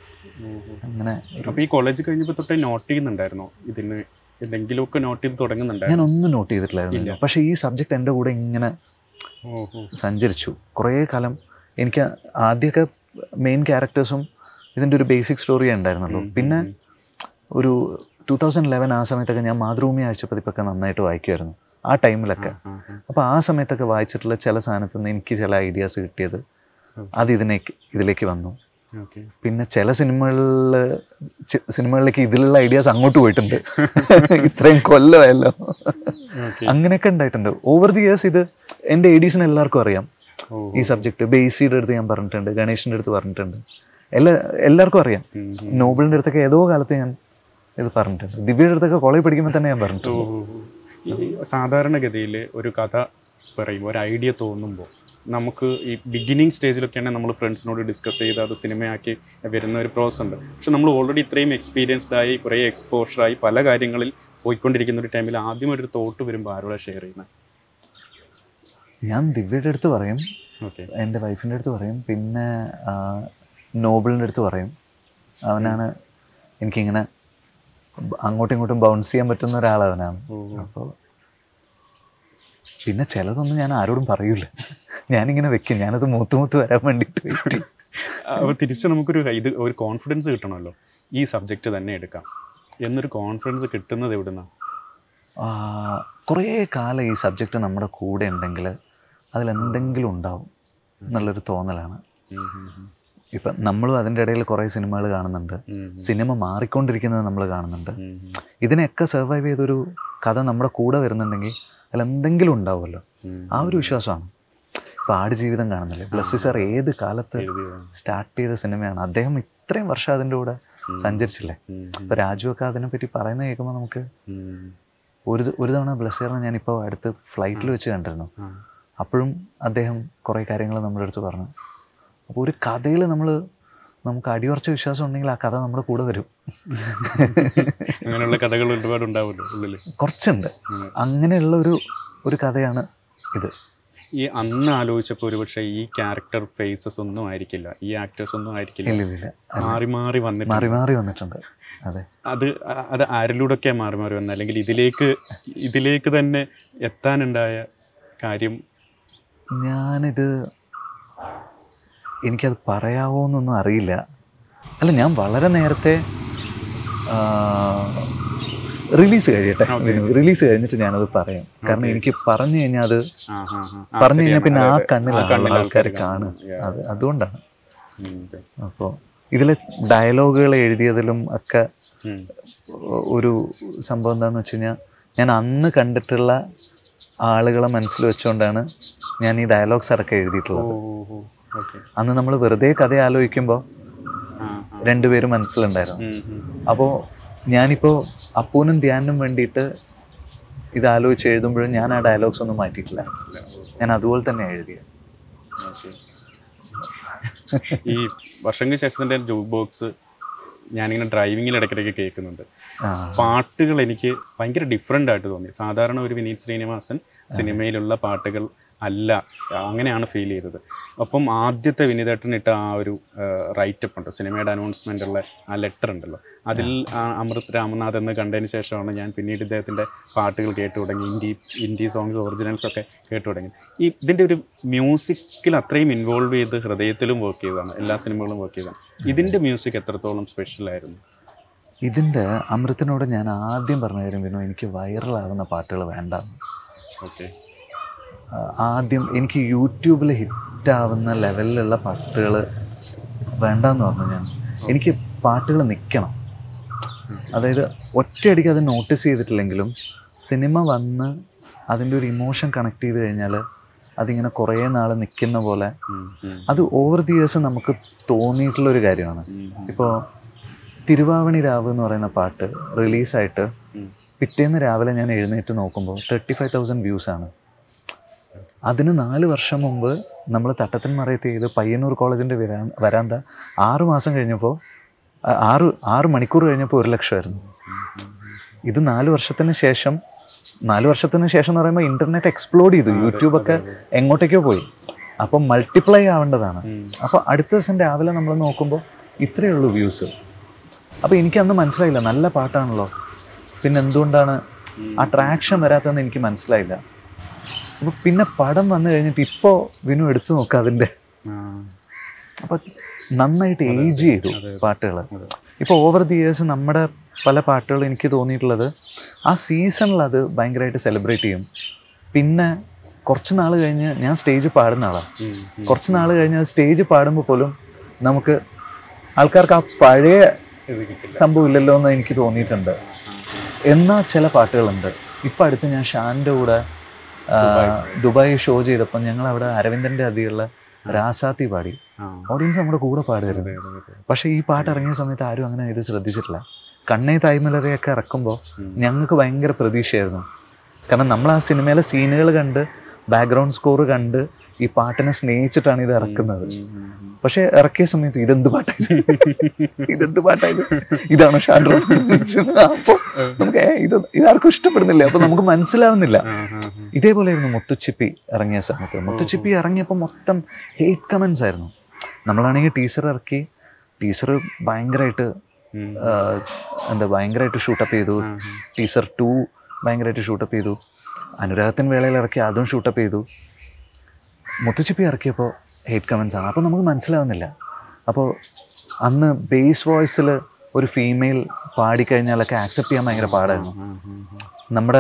അങ്ങനെ ഒരു- അപ്പൊ ഈ കോളേജ് കഴിഞ്ഞപ്പോ തൊട്ടേ നോട്ട് ചെയ്യുന്നുണ്ടായിരുന്നോ ഇതിന് എന്തെങ്കിലുമൊക്കെ നോട്ട് ചെയ്ത് ഞാൻ തുടങ്ങുന്നുണ്ടായിരുന്നു ഒന്നും നോട്ട് ചെയ്തിട്ടില്ലായിരുന്നു പക്ഷേ ഈ സബ്ജക്റ്റ് എൻ്റെ കൂടെ ഇങ്ങനെ സഞ്ചരിച്ചു കുറേ കാലം എനിക്ക് ആദ്യമൊക്കെ മെയിൻ ക്യാരക്ടേഴ്സും ഇതിൻ്റെ ഒരു ബേസിക് സ്റ്റോറി ഉണ്ടായിരുന്നുള്ളൂ പിന്നെ ഒരു ടൂ തൗസൻഡ് ലെവൻ ആ സമയത്തൊക്കെ ഞാൻ മാതൃഭൂമി ആഴ്ചപ്പതിപ്പൊക്കെ നന്നായിട്ട് വായിക്കുമായിരുന്നു ആ ടൈമിലൊക്കെ അപ്പോൾ ആ സമയത്തൊക്കെ വായിച്ചിട്ടുള്ള ചില സാധനത്തിൽ നിന്ന് എനിക്ക് ചില ഐഡിയാസ് കിട്ടിയത് അത് ഇതിലേക്ക് ഇതിലേക്ക് വന്നു ഓക്കെ പിന്നെ ചില സിനിമകളിൽ സിനിമകളിലേക്ക് ഇതിലുള്ള ഐഡിയാസ് അങ്ങോട്ട് പോയിട്ടുണ്ട് ഇത്രയും കൊല്ലമായല്ലോ ഓക്കെ അങ്ങനെയൊക്കെ ഉണ്ടായിട്ടുണ്ട് ഓവർ ദി ഇയേഴ്സ് ഇത് എൻ്റെ എഡീസിന് എല്ലാവർക്കും അറിയാം ഈ സബ്ജക്ട് ബേസിയുടെ അടുത്ത് ഞാൻ പറഞ്ഞിട്ടുണ്ട് ഗണേഷിൻ്റെ അടുത്ത് പറഞ്ഞിട്ടുണ്ട് എല്ലാ എല്ലാവർക്കും അറിയാം നോബിളിൻ്റെ അടുത്തൊക്കെ ഏതോ കാലത്ത് ഞാൻ ഇത് പറഞ്ഞിട്ടുണ്ട് ദിവ്യയുടെ അടുത്തൊക്കെ കോളേജ് പഠിക്കുമ്പോൾ തന്നെ ഞാൻ പറഞ്ഞിട്ടുണ്ട് ഈ സാധാരണഗതിയിൽ ഒരു കഥ പറയുമ്പോൾ ഒരു ഐഡിയ തോന്നുമ്പോൾ നമുക്ക് ഈ ബിഗിനിങ് സ്റ്റേജിലൊക്കെയാണ് നമ്മൾ ഫ്രണ്ട്സിനോട് ഡിസ്കസ് ചെയ്ത് അത് സിനിമയാക്കി വരുന്ന ഒരു പ്രോസസ് ഉണ്ട് പക്ഷെ നമ്മൾ ഓൾറെഡി ഇത്രയും എക്സ്പീരിയൻസ്ഡ് ആയി കുറേ എക്സ്പോഷറായി പല കാര്യങ്ങളിൽ പോയിക്കൊണ്ടിരിക്കുന്ന ഒരു ടൈമിൽ ആദ്യം ഒരു തോട്ട് വരുമ്പോൾ ആരോടെ ഷെയർ ചെയ്യുന്നത് ഞാൻ ദിവ്യയുടെ അടുത്ത് പറയും ഓക്കെ എൻ്റെ വൈഫിൻ്റെ അടുത്ത് പറയും പിന്നെ ആ, നോബിളിൻ്റെ അടുത്ത് പറയും അവനാണ് എനിക്കിങ്ങനെ ബ- അങ്ങോട്ടും ഇങ്ങോട്ടും ബൗൺസ് ചെയ്യാൻ പറ്റുന്ന ഒരാളവനാണ് അപ്പോൾ പിന്നെ ചിലതൊന്നും ഞാൻ ആരോടും പറയൂല ഞാനിങ്ങനെ വെക്കും ഞാനത് മൂത്ത് മൂത്ത് വരാൻ വേണ്ടിയിട്ട് വെയിറ്റ് ചെയ്യും. അപ്പോൾ തിരിച്ച് നമുക്കൊരു ഇത് ഒരു കോൺഫിഡൻസ് കിട്ടണമല്ലോ ഈ സബ്ജക്റ്റ് തന്നെ എടുക്കാം എന്നൊരു കോൺഫിഡൻസ് കിട്ടുന്നത് എവിടുന്നാണ് ആ, കുറേ കാലം ഈ സബ്ജക്റ്റ് നമ്മുടെ കൂടെ ഉണ്ടെങ്കിൽ അതിലെന്തെങ്കിലും ഉണ്ടാവും എന്നുള്ളൊരു തോന്നലാണ് ഇപ്പം നമ്മളും അതിൻ്റെ ഇടയിൽ കുറേ സിനിമകൾ കാണുന്നുണ്ട് സിനിമ മാറിക്കൊണ്ടിരിക്കുന്നത് നമ്മൾ കാണുന്നുണ്ട് ഇതിനെയൊക്കെ സർവൈവ് ചെയ്തൊരു കഥ നമ്മുടെ കൂടെ വരുന്നുണ്ടെങ്കിൽ അതിലെന്തെങ്കിലും ഉണ്ടാവുമല്ലോ ആ ഒരു വിശ്വാസമാണ് ഇപ്പോൾ ആടുജീവിതം കാണുന്നില്ലേ ബ്ലസ്സി സാർ ഏത് കാലത്ത് സ്റ്റാർട്ട് ചെയ്ത സിനിമയാണ് അദ്ദേഹം ഇത്രയും വർഷം അതിൻ്റെ കൂടെ സഞ്ചരിച്ചില്ലേ ഇപ്പോൾ രാജുവൊക്കെ അതിനെപ്പറ്റി പറയുന്നത് കേൾക്കുമ്പോൾ നമുക്ക് ഒരു ത- ഒരു തവണ ബ്ലസ്സിയറിനെ ഞാനിപ്പോൾ അടുത്ത് ഫ്ലൈറ്റിൽ വെച്ച് കണ്ടിരുന്നു അപ്പോഴും അദ്ദേഹം കുറേ കാര്യങ്ങൾ നമ്മുടെ അടുത്ത് പറഞ്ഞു അപ്പോൾ ഒരു കഥയിൽ നമ്മൾ നമുക്ക് അടിയുറച്ച വിശ്വാസം ഉണ്ടെങ്കിൽ ആ കഥ നമ്മുടെ കൂടെ വരും അങ്ങനെയുള്ള കഥകൾ ഒരുപാട് ഉണ്ടാവുമല്ലോ ഉള്ളിൽ കുറച്ചുണ്ട് അങ്ങനെയുള്ള ഒരു ഒരു കഥയാണ് ഇത് ഈ അന്ന് ആലോചിച്ചപ്പോൾ ഒരുപക്ഷെ ഈ ക്യാരക്ടർ ഫേസസ് ഒന്നും ആയിരിക്കില്ല ഈ ആക്ടേഴ്സ് ഒന്നും ആയിരിക്കില്ല ഇല്ല ഇല്ല മാറി മാറി വന്നിട്ട് മാറി മാറി വന്നിട്ടുണ്ട് അതെ അത് അ- അത് ആരിലൂടെയൊക്കെ മാറി മാറി വന്നത് അല്ലെങ്കിൽ ഇതിലേക്ക് ഇതിലേക്ക് തന്നെ എത്താനുണ്ടായ കാര്യം ഞാനിത് എനിക്കത് പറയാവോ എന്നൊന്നും അറിയില്ല അല്ല ഞാൻ വളരെ നേരത്തെ ആ, റിലീസ് കഴിയട്ടെ Okay. റിലീസ് കഴിഞ്ഞിട്ട് ഞാനത് പറയാം കാരണം എനിക്ക് പറഞ്ഞു കഴിഞ്ഞാൽ അത് ആ, ആ, ആ. ആ, പറഞ്ഞു കഴിഞ്ഞാൽ ശരിയാണ്. പിന്നെ ആ അതെ, അതെ. കണ്ണിലാണ് കണ്ണിൽ ആൾക്കാർ ആൾക്കാര് കാണുക Yeah. അത് അതുകൊണ്ടാണ് ഉം, okay. അപ്പോൾ ഇതിലെ ഡയലോഗുകൾ എഴുതിയതിലും ഒക്കെ ഉം. ഒരു സംഭവം എന്താണെന്ന് വെച്ച് കഴിഞ്ഞാൽ ഞാൻ അന്ന് കണ്ടിട്ടുള്ള ആളുകളെ മനസ്സിൽ വെച്ചുകൊണ്ടാണ് ഞാൻ ഈ ഡയലോഗ്സ് അടക്കം ഓ, എഴുതിയിട്ടുള്ളത് ഓ, ഓ. Okay. അന്ന് നമ്മൾ വെറുതെ കഥ ആലോചിക്കുമ്പോൾ ആ, ആ. രണ്ടുപേരും മനസ്സിലുണ്ടായിരുന്നു ഉം, ഉം. അപ്പോൾ ഞാനിപ്പോൾ അപ്പൂനും ധ്യാനും വേണ്ടിയിട്ട് ഇത് ആലോചിച്ച് എഴുതുമ്പോഴും ഞാൻ ആ ഡയലോഗ്സ് ഒന്നും മാറ്റിയിട്ടില്ല ഞാൻ അതുപോലെ തന്നെ എഴുതിയത് Okay. ഈ വർഷങ്ങൾക്ക് ശേഷം തന്നെ ജോബ് ബോക്സ് ഞാനിങ്ങനെ ഡ്രൈവിങ്ങിൽ ഇടയ്ക്കിടയ്ക്ക് കേൾക്കുന്നുണ്ട് ആ പാട്ടുകൾ എനിക്ക് ഭയങ്കര ഡിഫറെൻ്റ് ആയിട്ട് തോന്നി സാധാരണ ഒരു വിനീത് ശ്രീനിവാസൻ സിനിമയിലുള്ള പാട്ടുകൾ അല്ല അങ്ങനെയാണ് ഫീൽ ചെയ്തത് അപ്പം ആദ്യത്തെ വിനീതേട്ടൻ ഇട്ട ആ ഒരു റൈറ്റപ്പ് ഉണ്ട് സിനിമയുടെ അനൗൺസ്മെൻ്റ് ഉള്ള ആ ലെറ്റർ ഉണ്ടല്ലോ അതിൽ ആ അമൃത് രാമനാഥ് എന്ന് കണ്ടതിന് ശേഷമാണ് ഞാൻ പിന്നീട് ഇദ്ദേഹത്തിൻ്റെ പാട്ടുകൾ കേട്ടു തുടങ്ങി ഇൻഡി ഇൻഡി സോങ്സ് ഒറിജിനൽസ് ഒക്കെ കേട്ടു തുടങ്ങി ഈ ഇതിൻ്റെ ഒരു മ്യൂസിക്കിൽ അത്രയും ഇൻവോൾവ് ചെയ്ത് ഹൃദയത്തിലും വർക്ക് ചെയ്തതാണ് എല്ലാ സിനിമകളും വർക്ക് ചെയ്തതാണ് ഇതിൻ്റെ മ്യൂസിക് എത്രത്തോളം സ്പെഷ്യൽ ആയിരുന്നു ഇതിൻ്റെ അമൃത്തിനോട് ഞാൻ ആദ്യം പറഞ്ഞ കാര്യം വിനു എനിക്ക് വൈറലാകുന്ന പാട്ടുകൾ വേണ്ട ഓക്കെ ആ, ആദ്യം എനിക്ക് യൂട്യൂബിൽ ഹിറ്റാവുന്ന ലെവലിലുള്ള പാട്ടുകൾ വേണ്ടെന്ന് പറഞ്ഞു ഞാൻ എനിക്ക് പാട്ടുകൾ നിൽക്കണം അതായത് ഒറ്റയടിക്ക് അത് നോട്ടീസ് ചെയ്തിട്ടില്ലെങ്കിലും സിനിമ വന്ന് അതിൻ്റെ ഒരു ഇമോഷൻ കണക്ട് ചെയ്ത് കഴിഞ്ഞാൽ അതിങ്ങനെ കുറേ നാൾ നിൽക്കുന്ന പോലെ അത് ഓവർ ദി ഇയേഴ്സ് നമുക്ക് തോന്നിയിട്ടുള്ളൊരു കാര്യമാണ് ഇപ്പോൾ തിരുവാവണി രാവ് എന്ന് പറയുന്ന പാട്ട് റിലീസായിട്ട് ഉം. പിറ്റേന്ന് രാവിലെ ഞാൻ എഴുന്നേറ്റ് നോക്കുമ്പോൾ തേർട്ടി ഫൈവ് തൗസൻഡ് വ്യൂസാണ് അതിന് നാല് വർഷം മുമ്പ് നമ്മൾ തട്ടത്തിൻ മറയത്ത് ചെയ്ത് പയ്യന്നൂർ കോളേജിൻ്റെ വരാ വരാന്ത ആറ് മാസം കഴിഞ്ഞപ്പോൾ ആ- ആറ് ആറ് മണിക്കൂർ കഴിഞ്ഞപ്പോൾ ഒരു ലക്ഷമായിരുന്നു ഇത് നാല് വർഷത്തിന് ശേഷം നാല് വർഷത്തിന് ശേഷം എന്ന് പറയുമ്പോൾ ഇൻ്റർനെറ്റ് എക്സ്പ്ലോഡ് ചെയ്തു യൂട്യൂബൊക്കെ എങ്ങോട്ടേക്കോ പോയി അപ്പം മൾട്ടിപ്ലൈ ആവേണ്ടതാണ് അപ്പോൾ അടുത്ത ദിവസം രാവിലെ നമ്മൾ നോക്കുമ്പോൾ ഇത്രയേ ഉള്ളൂ വ്യൂസ് അപ്പോൾ എനിക്കന്ന് മനസ്സിലായില്ല നല്ല പാട്ടാണല്ലോ പിന്നെ എന്തുകൊണ്ടാണ് ആ ട്രാക്ഷൻ വരാത്തതെന്ന് എനിക്ക് മനസ്സിലായില്ല അപ്പോൾ പിന്നെ പടം വന്നു കഴിഞ്ഞിട്ട് ഇപ്പോൾ വിനു എടുത്തു നോക്കുക അതിൻ്റെ അപ്പോൾ നന്നായിട്ട് ഏജ് ചെയ്തു അതെ, അതെ. പാട്ടുകൾ അതെ. ഇപ്പോൾ ഓവർ ദി ഇയേഴ്സ് നമ്മുടെ പല പാട്ടുകൾ എനിക്ക് തോന്നിയിട്ടുള്ളത് ആ സീസണിൽ അത് ഭയങ്കരമായിട്ട് സെലിബ്രേറ്റ് ചെയ്യും പിന്നെ കുറച്ച് നാൾ കഴിഞ്ഞ് ഞാൻ സ്റ്റേജ് പാടുന്ന ആളാണ് കുറച്ച് നാൾ കഴിഞ്ഞ് സ്റ്റേജ് പാടുമ്പോൾ പോലും നമുക്ക് ആൾക്കാർക്ക് ആ പഴയ സംഭവം ഇല്ലല്ലോ എന്ന് എനിക്ക് തോന്നിയിട്ടുണ്ട് എന്നാൽ ചില പാട്ടുകളുണ്ട് ഇപ്പം അടുത്ത് ഞാൻ ഷാൻ്റെ കൂടെ ആ, ദുബായ് ഷോ ചെയ്തപ്പോൾ ഞങ്ങൾ അവിടെ അരവിന്ദൻ്റെ അധികമുള്ള രാസാത്തി പാടി ഓഡിയൻസ് നമ്മുടെ കൂടെ പാടുമായിരുന്നു പക്ഷേ ഈ പാട്ട് ഇറങ്ങിയ സമയത്ത് ആരും അങ്ങനെ ഇത് ശ്രദ്ധിച്ചിട്ടില്ല കണ്ണേ തായ്മലരെയൊക്കെ ഇറക്കുമ്പോൾ ഞങ്ങൾക്ക് ഭയങ്കര പ്രതീക്ഷയായിരുന്നു കാരണം നമ്മൾ ആ സിനിമയിലെ സീനുകൾ കണ്ട് ബാക്ക്ഗ്രൗണ്ട് സ്കോർ കണ്ട് ഈ പാട്ടിനെ സ്നേഹിച്ചിട്ടാണ് ഇത് ഇറക്കുന്നത് പക്ഷെ ഇറക്കിയ സമയത്ത് ഇതെന്ത് പാട്ടായത് ഇതെന്ത് പാട്ടായത് ഇതാണ് ഷാൻഡ്രോ അപ്പോൾ നമുക്ക് ഏ, ഇത് ഇതാർക്കും ഇഷ്ടപ്പെടുന്നില്ല അപ്പൊ നമുക്ക് മനസ്സിലാവുന്നില്ല ഇതേപോലെയായിരുന്നു മുത്തുച്ചിപ്പി ഇറങ്ങിയ സമയത്ത് മുത്തുച്ചിപ്പി ഇറങ്ങിയപ്പോൾ മൊത്തം ഹേറ്റ് കമൻസ് ആയിരുന്നു നമ്മളാണെങ്കിൽ ടീച്ചർ ഇറക്കി ടീച്ചർ ഭയങ്കരമായിട്ട് ആ, എന്താ ഭയങ്കരമായിട്ട് ഷൂട്ടപ്പ് ചെയ്തു ടീച്ചർ ടു ഭയങ്കരമായിട്ട് ഷൂട്ടപ്പ് ചെയ്തു അനുരാഗത്തിൻ വേളയിൽ ഇറക്കി അതും ഷൂട്ടപ്പ് ചെയ്തു മുത്തുച്ചിപ്പി ഇറക്കിയപ്പോൾ ഹേറ്റ് കമൻസ് ആണ് അപ്പോൾ നമുക്ക് മനസ്സിലാവുന്നില്ല അപ്പോൾ അന്ന് ബേസ് വോയിസിൽ ഒരു ഫീമെയിൽ പാടിക്കഴിഞ്ഞാലൊക്കെ ആക്സെപ്റ്റ് ചെയ്യാൻ ഭയങ്കര പാടായിരുന്നു നമ്മുടെ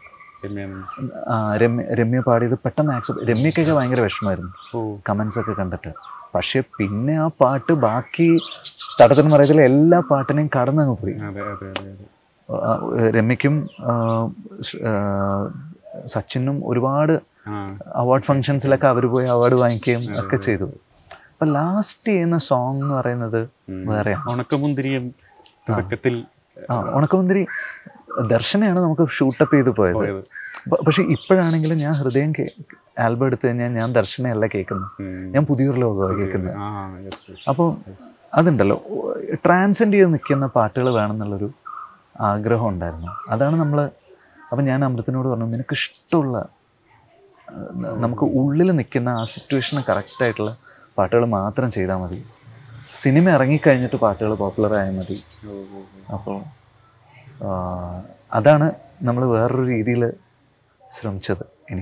ആ, രമ്യ രമ്യ പാടിയത് പെട്ടെന്ന് ആക്സെപ്റ്റ് രമ്യക്കൊക്കെ ഭയങ്കര വിഷമമായിരുന്നു കമൻസ് ഒക്കെ കണ്ടിട്ട് പക്ഷെ പിന്നെ ആ പാട്ട് ബാക്കി തടത്തിന് മറയത്തിലെ എല്ലാ പാട്ടിനെയും കടന്നങ്ങ് പോയി അതെ അതെ അതെ അതെ ആ, രമ്യക്കും ആ, ഷ്- ആ, സച്ചിനും ഒരുപാട് ആ അവാർഡ് ഫങ്ഷൻസിലൊക്കെ അവർ പോയി അവാർഡ് വാങ്ങിക്കുകയും ഒക്കെ ചെയ്തു അപ്പം ലാസ്റ്റ് ചെയ്യുന്ന സോങ് എന്ന് പറയുന്നത് ഉം. വേറെയാണ് ഉണക്കമുന്തിരിയും തുടക്കത്തിൽ ആ ഉണക്കമുന്തിരി ദർശനയാണ് നമുക്ക് ഷൂട്ടപ്പ് ചെയ്ത് പോയത് പോയത് പ- പക്ഷെ ഇപ്പോഴാണെങ്കിലും ഞാൻ ഹൃദയം ആൽബം എടുത്തു കഴിഞ്ഞാൽ ഞാൻ ദർശനയല്ല കേൾക്കുന്നത് ഉം. ഞാൻ പുതിയൊരു ലോകമാണ് കേൾക്കുന്നത് ആ yes, yes. അപ്പോൾ അതുണ്ടല്ലോ ട്രാൻസെൻഡ് ചെയ്ത് നിൽക്കുന്ന പാട്ടുകൾ വേണമെന്നുള്ളൊരു ആഗ്രഹം ഉണ്ടായിരുന്നു അതാണ് നമ്മൾ അപ്പം ഞാൻ അമൃത്തിനോട് പറഞ്ഞു നിനക്ക് ഇഷ്ടമുള്ള ആ, ന- നമുക്ക് ഉള്ളിൽ നിൽക്കുന്ന ആ സിറ്റുവേഷന് കറക്റ്റായിട്ടുള്ള പാട്ടുകൾ മാത്രം ചെയ്താൽ മതി സിനിമ ഇറങ്ങിക്കഴിഞ്ഞിട്ട് പാട്ടുകൾ പോപ്പുലർ ആയാൽ മതി ഓ, ഓ, ഓ. അപ്പോൾ അതാണ് നമ്മൾ വേറൊരു രീതിയിൽ ശ്രമിച്ചത് ഇനിയിപ്പോൾ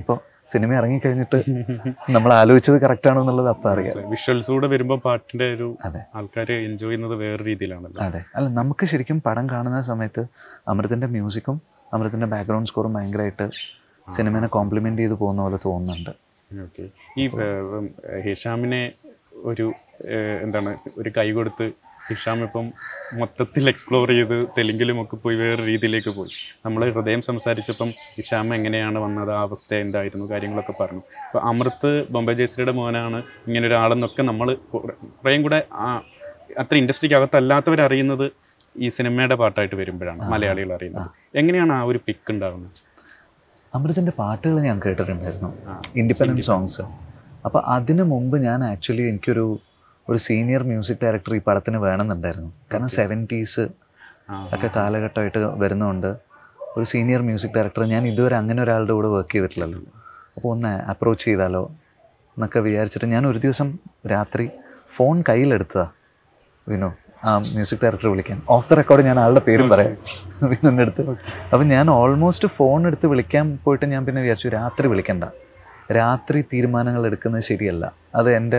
സിനിമ ഇറങ്ങിക്കഴിഞ്ഞിട്ട് നമ്മൾ ആലോചിച്ചത് കറക്റ്റ് ആണോ എന്നുള്ളത് അപ്പം അറിയാം വിഷ്വൽസ് കൂടെ വരുമ്പോൾ പാട്ടിന്റെ ഒരു അതെ. ആൾക്കാർ എൻജോയ് ചെയ്യുന്നത് വേറെ രീതിയിലാണല്ലോ അതെ അല്ല നമുക്ക് ശരിക്കും പടം കാണുന്ന സമയത്ത് അമൃതിൻ്റെ മ്യൂസിക്കും അമൃതിൻ്റെ ബാക്ക്ഗ്രൗണ്ട് സ്കോറും ഭയങ്കരമായിട്ട് സിനിമേനെ കോംപ്ലിമെൻ്റ് ചെയ്ത് പോകുന്ന പോലെ തോന്നുന്നുണ്ട് ഓക്കെ ഈ ഏഹ്, ഹിഷാമിനെ ഒരു ഏഹ്, എന്താണ് ഒരു കൈ കൊടുത്ത് ഹിഷാം ഇപ്പം മൊത്തത്തിൽ എക്സ്പ്ലോർ ചെയ്ത് തെലുങ്കിലും ഒക്കെ പോയി വേറെ രീതിയിലേക്ക് പോയി നമ്മൾ ഹൃദയം സംസാരിച്ചപ്പം ഹിഷാം എങ്ങനെയാണ് വന്നത് ആ അവസ്ഥ എന്തായിരുന്നു കാര്യങ്ങളൊക്കെ പറഞ്ഞു അപ്പോൾ അമൃത് ബോംബെ ജയശ്രീയുടെ മോനാണ് ഇങ്ങനെ ഒരാളെന്നൊക്കെ നമ്മൾ കുറേയും കൂടെ ആ- അത്ര ഇൻഡസ്ട്രിക്ക് അകത്തല്ലാത്തവർ അറിയുന്നത് ഈ സിനിമയുടെ പാട്ടായിട്ട് വരുമ്പോഴാണ് മലയാളികൾ അറിയുന്നത് എങ്ങനെയാണ് ആ ഒരു പിക്ക് ഉണ്ടാകുന്നത് അമൃതിൻ്റെ പാട്ടുകൾ ഞാൻ കേട്ടിട്ടുണ്ടായിരുന്നു ആ, ഇൻഡിപെൻഡൻറ്റ് സോങ്സ് അപ്പോൾ അതിന് മുമ്പ് ഞാൻ ആക്ച്വലി എനിക്കൊരു ഒരു സീനിയർ മ്യൂസിക് ഡയറക്ടർ ഈ പടത്തിന് വേണമെന്നുണ്ടായിരുന്നു കാരണം സെവൻറ്റീസ് ആ, ഒക്കെ കാലഘട്ടമായിട്ട് വരുന്നതുകൊണ്ട് ഒരു സീനിയർ മ്യൂസിക് ഡയറക്ടർ ഞാൻ ഇതുവരെ അങ്ങനെ ഒരാളുടെ കൂടെ വർക്ക് ചെയ്തിട്ടില്ലല്ലോ അപ്പോൾ ഒന്ന് അപ്രോച്ച് ചെയ്താലോ എന്നൊക്കെ വിചാരിച്ചിട്ട് ഞാൻ ഒരു ദിവസം രാത്രി ഫോൺ കയ്യിലെടുത്തതാ വിനു ആ മ്യൂസിക് ഡയറക്ടർ വിളിക്കാൻ ഓഫ് ദ റെക്കോർഡ് ഞാൻ ആളുടെ പേരും പറയാം വിനുവിൻ്റെ അടുത്ത് അപ്പം ഞാൻ ഓൾമോസ്റ്റ് ഫോൺ എടുത്ത് വിളിക്കാൻ പോയിട്ട് ഞാൻ പിന്നെ വിചാരിച്ചു രാത്രി വിളിക്കണ്ട രാത്രി തീരുമാനങ്ങൾ എടുക്കുന്നത് ശരിയല്ല അത് എൻ്റെ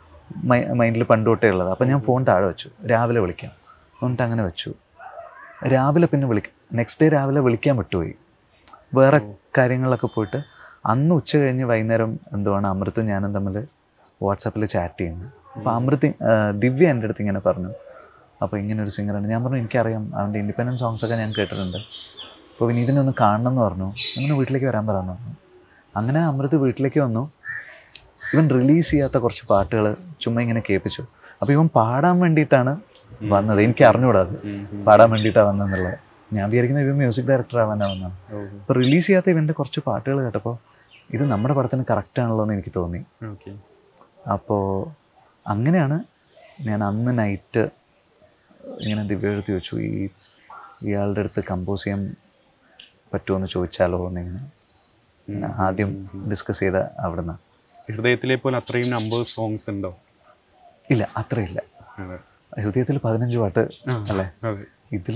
മൈൻഡിൽ പണ്ട് തൊട്ടേ ഉള്ളത് അപ്പം ഞാൻ ഫോൺ താഴെ വെച്ചു രാവിലെ വിളിക്കാം എന്നിട്ട് അങ്ങനെ വെച്ചു രാവിലെ പിന്നെ വിളിക്കാം നെക്സ്റ്റ് ഡേ രാവിലെ വിളിക്കാൻ വിട്ടുപോയി വേറെ കാര്യങ്ങളിലൊക്കെ പോയിട്ട് അന്ന് ഉച്ച കഴിഞ്ഞ് വൈകുന്നേരം എന്തുവാണ് അമൃതും ഞാനും തമ്മിൽ വാട്സാപ്പിൽ ചാറ്റ് ചെയ്യുന്നു അപ്പോൾ അമൃത് ആ, ദിവ്യ എൻ്റെ അടുത്ത് ഇങ്ങനെ പറഞ്ഞു അപ്പോൾ ഇങ്ങനെ ഒരു സിംഗറുണ്ട് ഞാൻ പറഞ്ഞു എനിക്കറിയാം അവൻ്റെ ഇൻഡിപെൻഡൻറ്റ് സോങ്സ് ഒക്കെ ഞാൻ കേട്ടിട്ടുണ്ട് അപ്പോൾ വിനീതിനെ ഒന്ന് കാണണം എന്ന് പറഞ്ഞു അങ്ങനെ വീട്ടിലേക്ക് വരാൻ പറയാമെന്ന് പറഞ്ഞു അങ്ങനെ അമൃത് വീട്ടിലേക്ക് വന്നു ഇവൻ റിലീസ് ചെയ്യാത്ത കുറച്ച് പാട്ടുകൾ ചുമ്മാ ഇങ്ങനെ കേൾപ്പിച്ചു അപ്പോൾ ഇവൻ പാടാൻ വേണ്ടിയിട്ടാണ് വന്നത് എനിക്ക് അറിഞ്ഞുകൂടാത് ഉം, ഉം. പാടാൻ വേണ്ടിയിട്ടാണ് വന്നതെന്നുള്ളത് ഞാൻ വിചാരിക്കുന്ന ഇവൻ മ്യൂസിക് ഡയറക്ടർ ആവാനാണ് വന്നത് ഓ, അപ്പോൾ റിലീസ് ചെയ്യാത്ത ഇവൻ്റെ കുറച്ച് പാട്ടുകൾ കേട്ടപ്പോൾ ഇത് നമ്മുടെ പടത്തിന് കറക്റ്റ് ആണല്ലോ എന്ന് എനിക്ക് തോന്നി ഓക്കെ അപ്പോൾ അങ്ങനെയാണ് ഞാൻ അന്ന് നൈറ്റ് ഇങ്ങനെ ദിവ്യ എഴുതി വെച്ചു ഈ ഇയാളുടെ അടുത്ത് കമ്പോസ് ചെയ്യാൻ പറ്റുമോ എന്ന് ചോദിച്ചാലോ എന്നിങ്ങനെ ഇങ്ങനെ ആദ്യം ഡിസ്കസ് ചെയ്ത അവിടുന്ന് ഹൃദയത്തിലെ പോലെ അത്രയും നമ്പർ സോങ്സ് ഉണ്ടോ ഇല്ല അത്രയില്ല അതെ ഹൃദയത്തിൽ പതിനഞ്ച് പാട്ട് ആ, അല്ലേ അതെ ഇതിൽ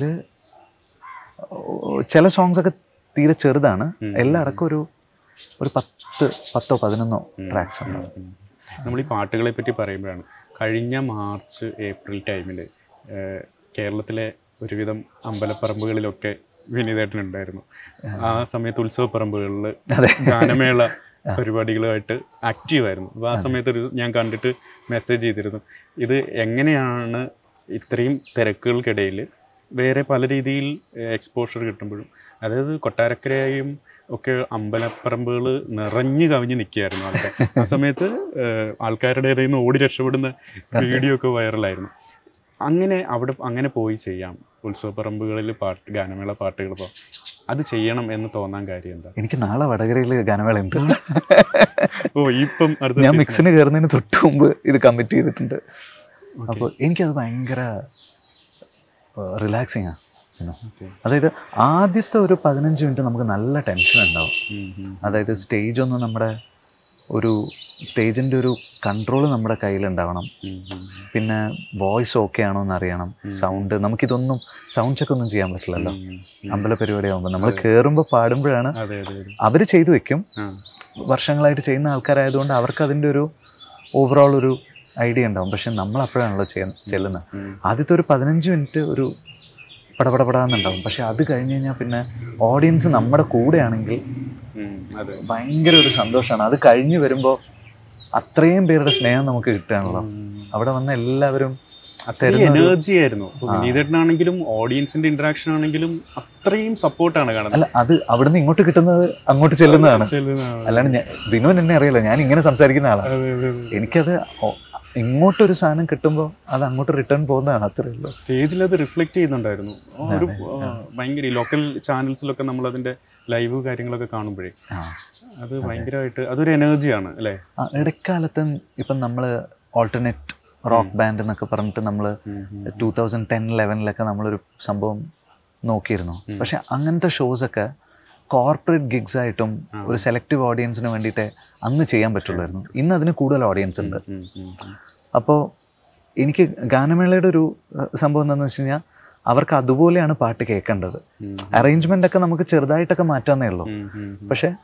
ചില സോങ്സ് ഒക്കെ തീരെ ചെറുതാണ് ഉം. എല്ലാം അടക്കം ഒരു ഒരു പത്ത് പത്തോ പതിനൊന്നോ ട്രാക്സ് ഉണ്ട് ഉം. നമ്മൾ ഈ പാട്ടുകളെ പറ്റി പറയുമ്പോഴാണ് കഴിഞ്ഞ മാർച്ച് ഏപ്രിൽ ടൈമിൽ കേരളത്തിലെ ഒരുവിധം അമ്പലപ്പറമ്പുകളിലൊക്കെ വിനീതേട്ടനുണ്ടായിരുന്നു ആ സമയത്ത് ഉത്സവപ്പറമ്പുകളിൽ അതെ ഗാനമേള പരിപാടികളുമായിട്ട് ആക്റ്റീവായിരുന്നു അപ്പോൾ ആ സമയത്ത് ഒരു ഞാൻ കണ്ടിട്ട് മെസ്സേജ് ചെയ്തിരുന്നു ഇത് എങ്ങനെയാണ് ഇത്രയും തിരക്കുകൾക്കിടയിൽ വേറെ പല രീതിയിൽ എക്സ്പോഷർ കിട്ടുമ്പോഴും അതായത് കൊട്ടാരക്കരയും ഒക്കെ അമ്പലപ്പറമ്പുകൾ നിറഞ്ഞു കവിഞ്ഞ് നിൽക്കുകയായിരുന്നു ആൾക്കാർ ആ സമയത്ത് ഏഹ്, ആൾക്കാരുടെ ഇടയിൽ നിന്ന് ഓടി രക്ഷപ്പെടുന്ന വീഡിയോ ഒക്കെ വൈറലായിരുന്നു അങ്ങനെ അവിടെ അങ്ങനെ പോയി ചെയ്യാം ഉത്സവപ്പറമ്പുകളിൽ പാട്ട് ഗാനമേള പാട്ടുകൾ പോ അത് ചെയ്യണം എന്ന് തോന്നാൻ കാര്യം എന്താ എനിക്ക് നാളെ വടകരയിൽ ഗാനമേള ഉണ്ട് ഓ ഇപ്പം അടുത്ത ഞാൻ season- മിക്സിന് കയറുന്നതിന് തൊട്ട് മുമ്പ് ഇത് കമ്മിറ്റ് ചെയ്തിട്ടുണ്ട് Okay. അപ്പോൾ എനിക്കത് ഭയങ്കര റിലാക്സിങ് ആണ് Okay. അതായത് ആദ്യത്തെ ഒരു പതിനഞ്ച് മിനിറ്റ് നമുക്ക് നല്ല ടെൻഷൻ ഉണ്ടാവും ഉം, ഉം. അതായത് സ്റ്റേജ് ഒന്ന് നമ്മുടെ ഒരു സ്റ്റേജിൻ്റെ ഒരു കൺട്രോൾ നമ്മുടെ കയ്യിലുണ്ടാവണം ഉം, ഉം, പിന്നെ വോയിസ് ഓക്കെ ആണോ എന്ന് അറിയണം സൗണ്ട് നമുക്കിതൊന്നും സൗണ്ട് ചെക്ക് ഒന്നും ചെയ്യാൻ പറ്റില്ലല്ലോ ഉം, ഉം. അമ്പല പരിപാടി ആകുമ്പോൾ നമ്മൾ കയറുമ്പോൾ പാടുമ്പോഴാണ് അതെ അതെ അതെ അവർ ചെയ്തു വെക്കും ആ വർഷങ്ങളായിട്ട് ചെയ്യുന്ന ആൾക്കാരായതുകൊണ്ട് അവർക്ക് അതിൻ്റെ ഒരു ഓവറോൾ ഒരു ഐഡിയ ഉണ്ടാവും പക്ഷെ നമ്മൾ അപ്പോഴാണല്ലോ ചെയ്യാൻ ചെല്ലുന്നത് ഉം. ആദ്യത്തെ ഒരു പതിനഞ്ച് മിനിറ്റ് ഒരു പടപടപടാന്നുണ്ടാവും പക്ഷെ അത് കഴിഞ്ഞ് കഴിഞ്ഞാൽ പിന്നെ ഓഡിയൻസ് നമ്മുടെ കൂടെയാണെങ്കിൽ ഉം, അതെ ഭയങ്കര ഒരു സന്തോഷമാണ് അത് കഴിഞ്ഞ് വരുമ്പോൾ അത്രയും പേരുടെ സ്നേഹം നമുക്ക് കിട്ടുകയാണല്ലോ അവിടെ വന്ന എല്ലാവരും അത്രയും എനർജി ആയിരുന്നു ഇപ്പൊ വിനീതേട്ടനാണെങ്കിലും ഓഡിയൻസിന്റെ ഇന്ററാക്ഷൻ ആണെങ്കിലും അത്രയും സപ്പോർട്ടാണ് കാണുന്നത് അല്ല അത് അവിടുന്ന് ഇങ്ങോട്ട് കിട്ടുന്നത് അങ്ങോട്ട് ചെല്ലുന്നതാണ് ചെല്ലുന്നതാണ്. അല്ലാണ്ട് ഞാൻ വിനോൻ എന്നെ അറിയില്ല ഞാൻ ഇങ്ങനെ സംസാരിക്കുന്ന ആളാണ് അതെ, അതെ, അതെ. എനിക്കത് ഒ- ഇങ്ങോട്ടൊരു സാധനം കിട്ടുമ്പോൾ അത് അങ്ങോട്ട് റിട്ടേൺ പോകുന്നതാണ് അത്രേ ഉള്ളൂ സ്റ്റേജിൽ അത് റിഫ്ലക്ട് ചെയ്യുന്നുണ്ടായിരുന്നു ആ, ഒരു ആ, ഭയങ്കര ലോക്കൽ ചാനൽസിലൊക്കെ നമ്മൾ അതിന്റെ ലൈവ് കാര്യങ്ങളൊക്കെ കാണുമ്പോഴേ ആ അത് ഭയങ്കരമായിട്ട് അതൊരു എനർജിയാണ് അല്ലേ ആ, ഇടക്കാലത്ത് ഇപ്പം നമ്മൾ ഓൾട്ടർനേറ്റ് റോക്ക് ബാൻഡ് എന്നൊക്കെ പറഞ്ഞിട്ട് നമ്മൾ ഉം, ഉം. ടൂ തൗസൻഡ് ടെൻ ലെവനിലൊക്കെ നമ്മളൊരു സംഭവം നോക്കിയിരുന്നു പക്ഷെ അങ്ങനത്തെ ഷോസൊക്കെ കോർപ്പറേറ്റ് ഗിഗ്സ് ആയിട്ടും ഒരു സെലക്റ്റീവ് ഓഡിയൻസിന് വേണ്ടിയിട്ട് അന്ന് ചെയ്യാൻ പറ്റുള്ളായിരുന്നു ഇന്ന് അതിന് കൂടുതൽ ഓഡിയൻസ് ഉണ്ട് ഉം, ഉം, ഉം. അപ്പോൾ എനിക്ക് ഗാനമേളയുടെ ഒരു ഏഹ്, സംഭവം എന്താണെന്ന് വെച്ച് കഴിഞ്ഞാൽ അവർക്ക് അതുപോലെയാണ് പാട്ട് കേൾക്കേണ്ടത് ഉം, അറേഞ്ച്മെൻ്റ് ഒക്കെ നമുക്ക് ചെറുതായിട്ടൊക്കെ മാറ്റാന്നേ ഉള്ളൂ ഉം, ഉം, ഉം. പക്ഷേ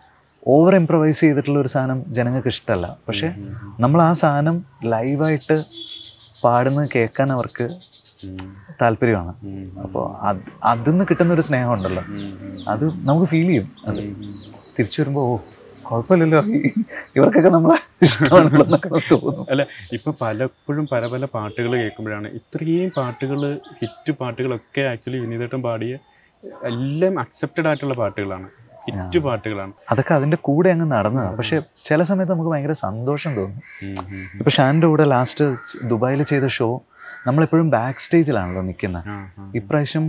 ഓവർ ഇംപ്രവൈസ് ചെയ്തിട്ടുള്ള ഒരു സാധനം ജനങ്ങൾക്ക് ഇഷ്ടമല്ല പക്ഷേ നമ്മൾ ആ സാധനം ലൈവായിട്ട് പാടുന്നത് കേൾക്കാൻ അവർക്ക് താല്പര്യമാണ് അപ്പോൾ അത് അതിൽ നിന്ന് കിട്ടുന്ന ഒരു സ്നേഹം ഉണ്ടല്ലോ അത് നമുക്ക് ഫീൽ ചെയ്യും അത് തിരിച്ചു വരുമ്പോൾ ഓ കുഴപ്പമില്ലല്ലോ ഈ- ഇവർക്കൊക്കെ നമ്മളെ ഇഷ്ടമാണല്ലോ എന്നൊക്കെ തോന്നും അല്ല ഇപ്പൊ പലപ്പോഴും പല പല പാട്ടുകൾ കേൾക്കുമ്പോഴാണ് ഇത്രയും പാട്ടുകൾ ഹിറ്റ് പാട്ടുകളൊക്കെ ആക്ച്വലി വിനീതേട്ടൻ പാടിയ എല്ലാം അക്സെപ്റ്റഡ് ആയിട്ടുള്ള പാട്ടുകളാണ് ഹിറ്റ് പാട്ടുകളാണ് അതൊക്കെ അതിൻ്റെ കൂടെ അങ്ങ് നടന്നതാണ് പക്ഷേ ചില സമയത്ത് നമുക്ക് ഭയങ്കര സന്തോഷം തോന്നും ഉം, ഉം, ഉം. ഇപ്പോൾ ഷാൻ്റെ കൂടെ ലാസ്റ്റ് ദുബായിൽ ചെയ്ത ഷോ നമ്മളെപ്പോഴും ബാക്ക് സ്റ്റേജിലാണല്ലോ നിൽക്കുന്നത് ആ, ആ. ഇപ്രാവശ്യം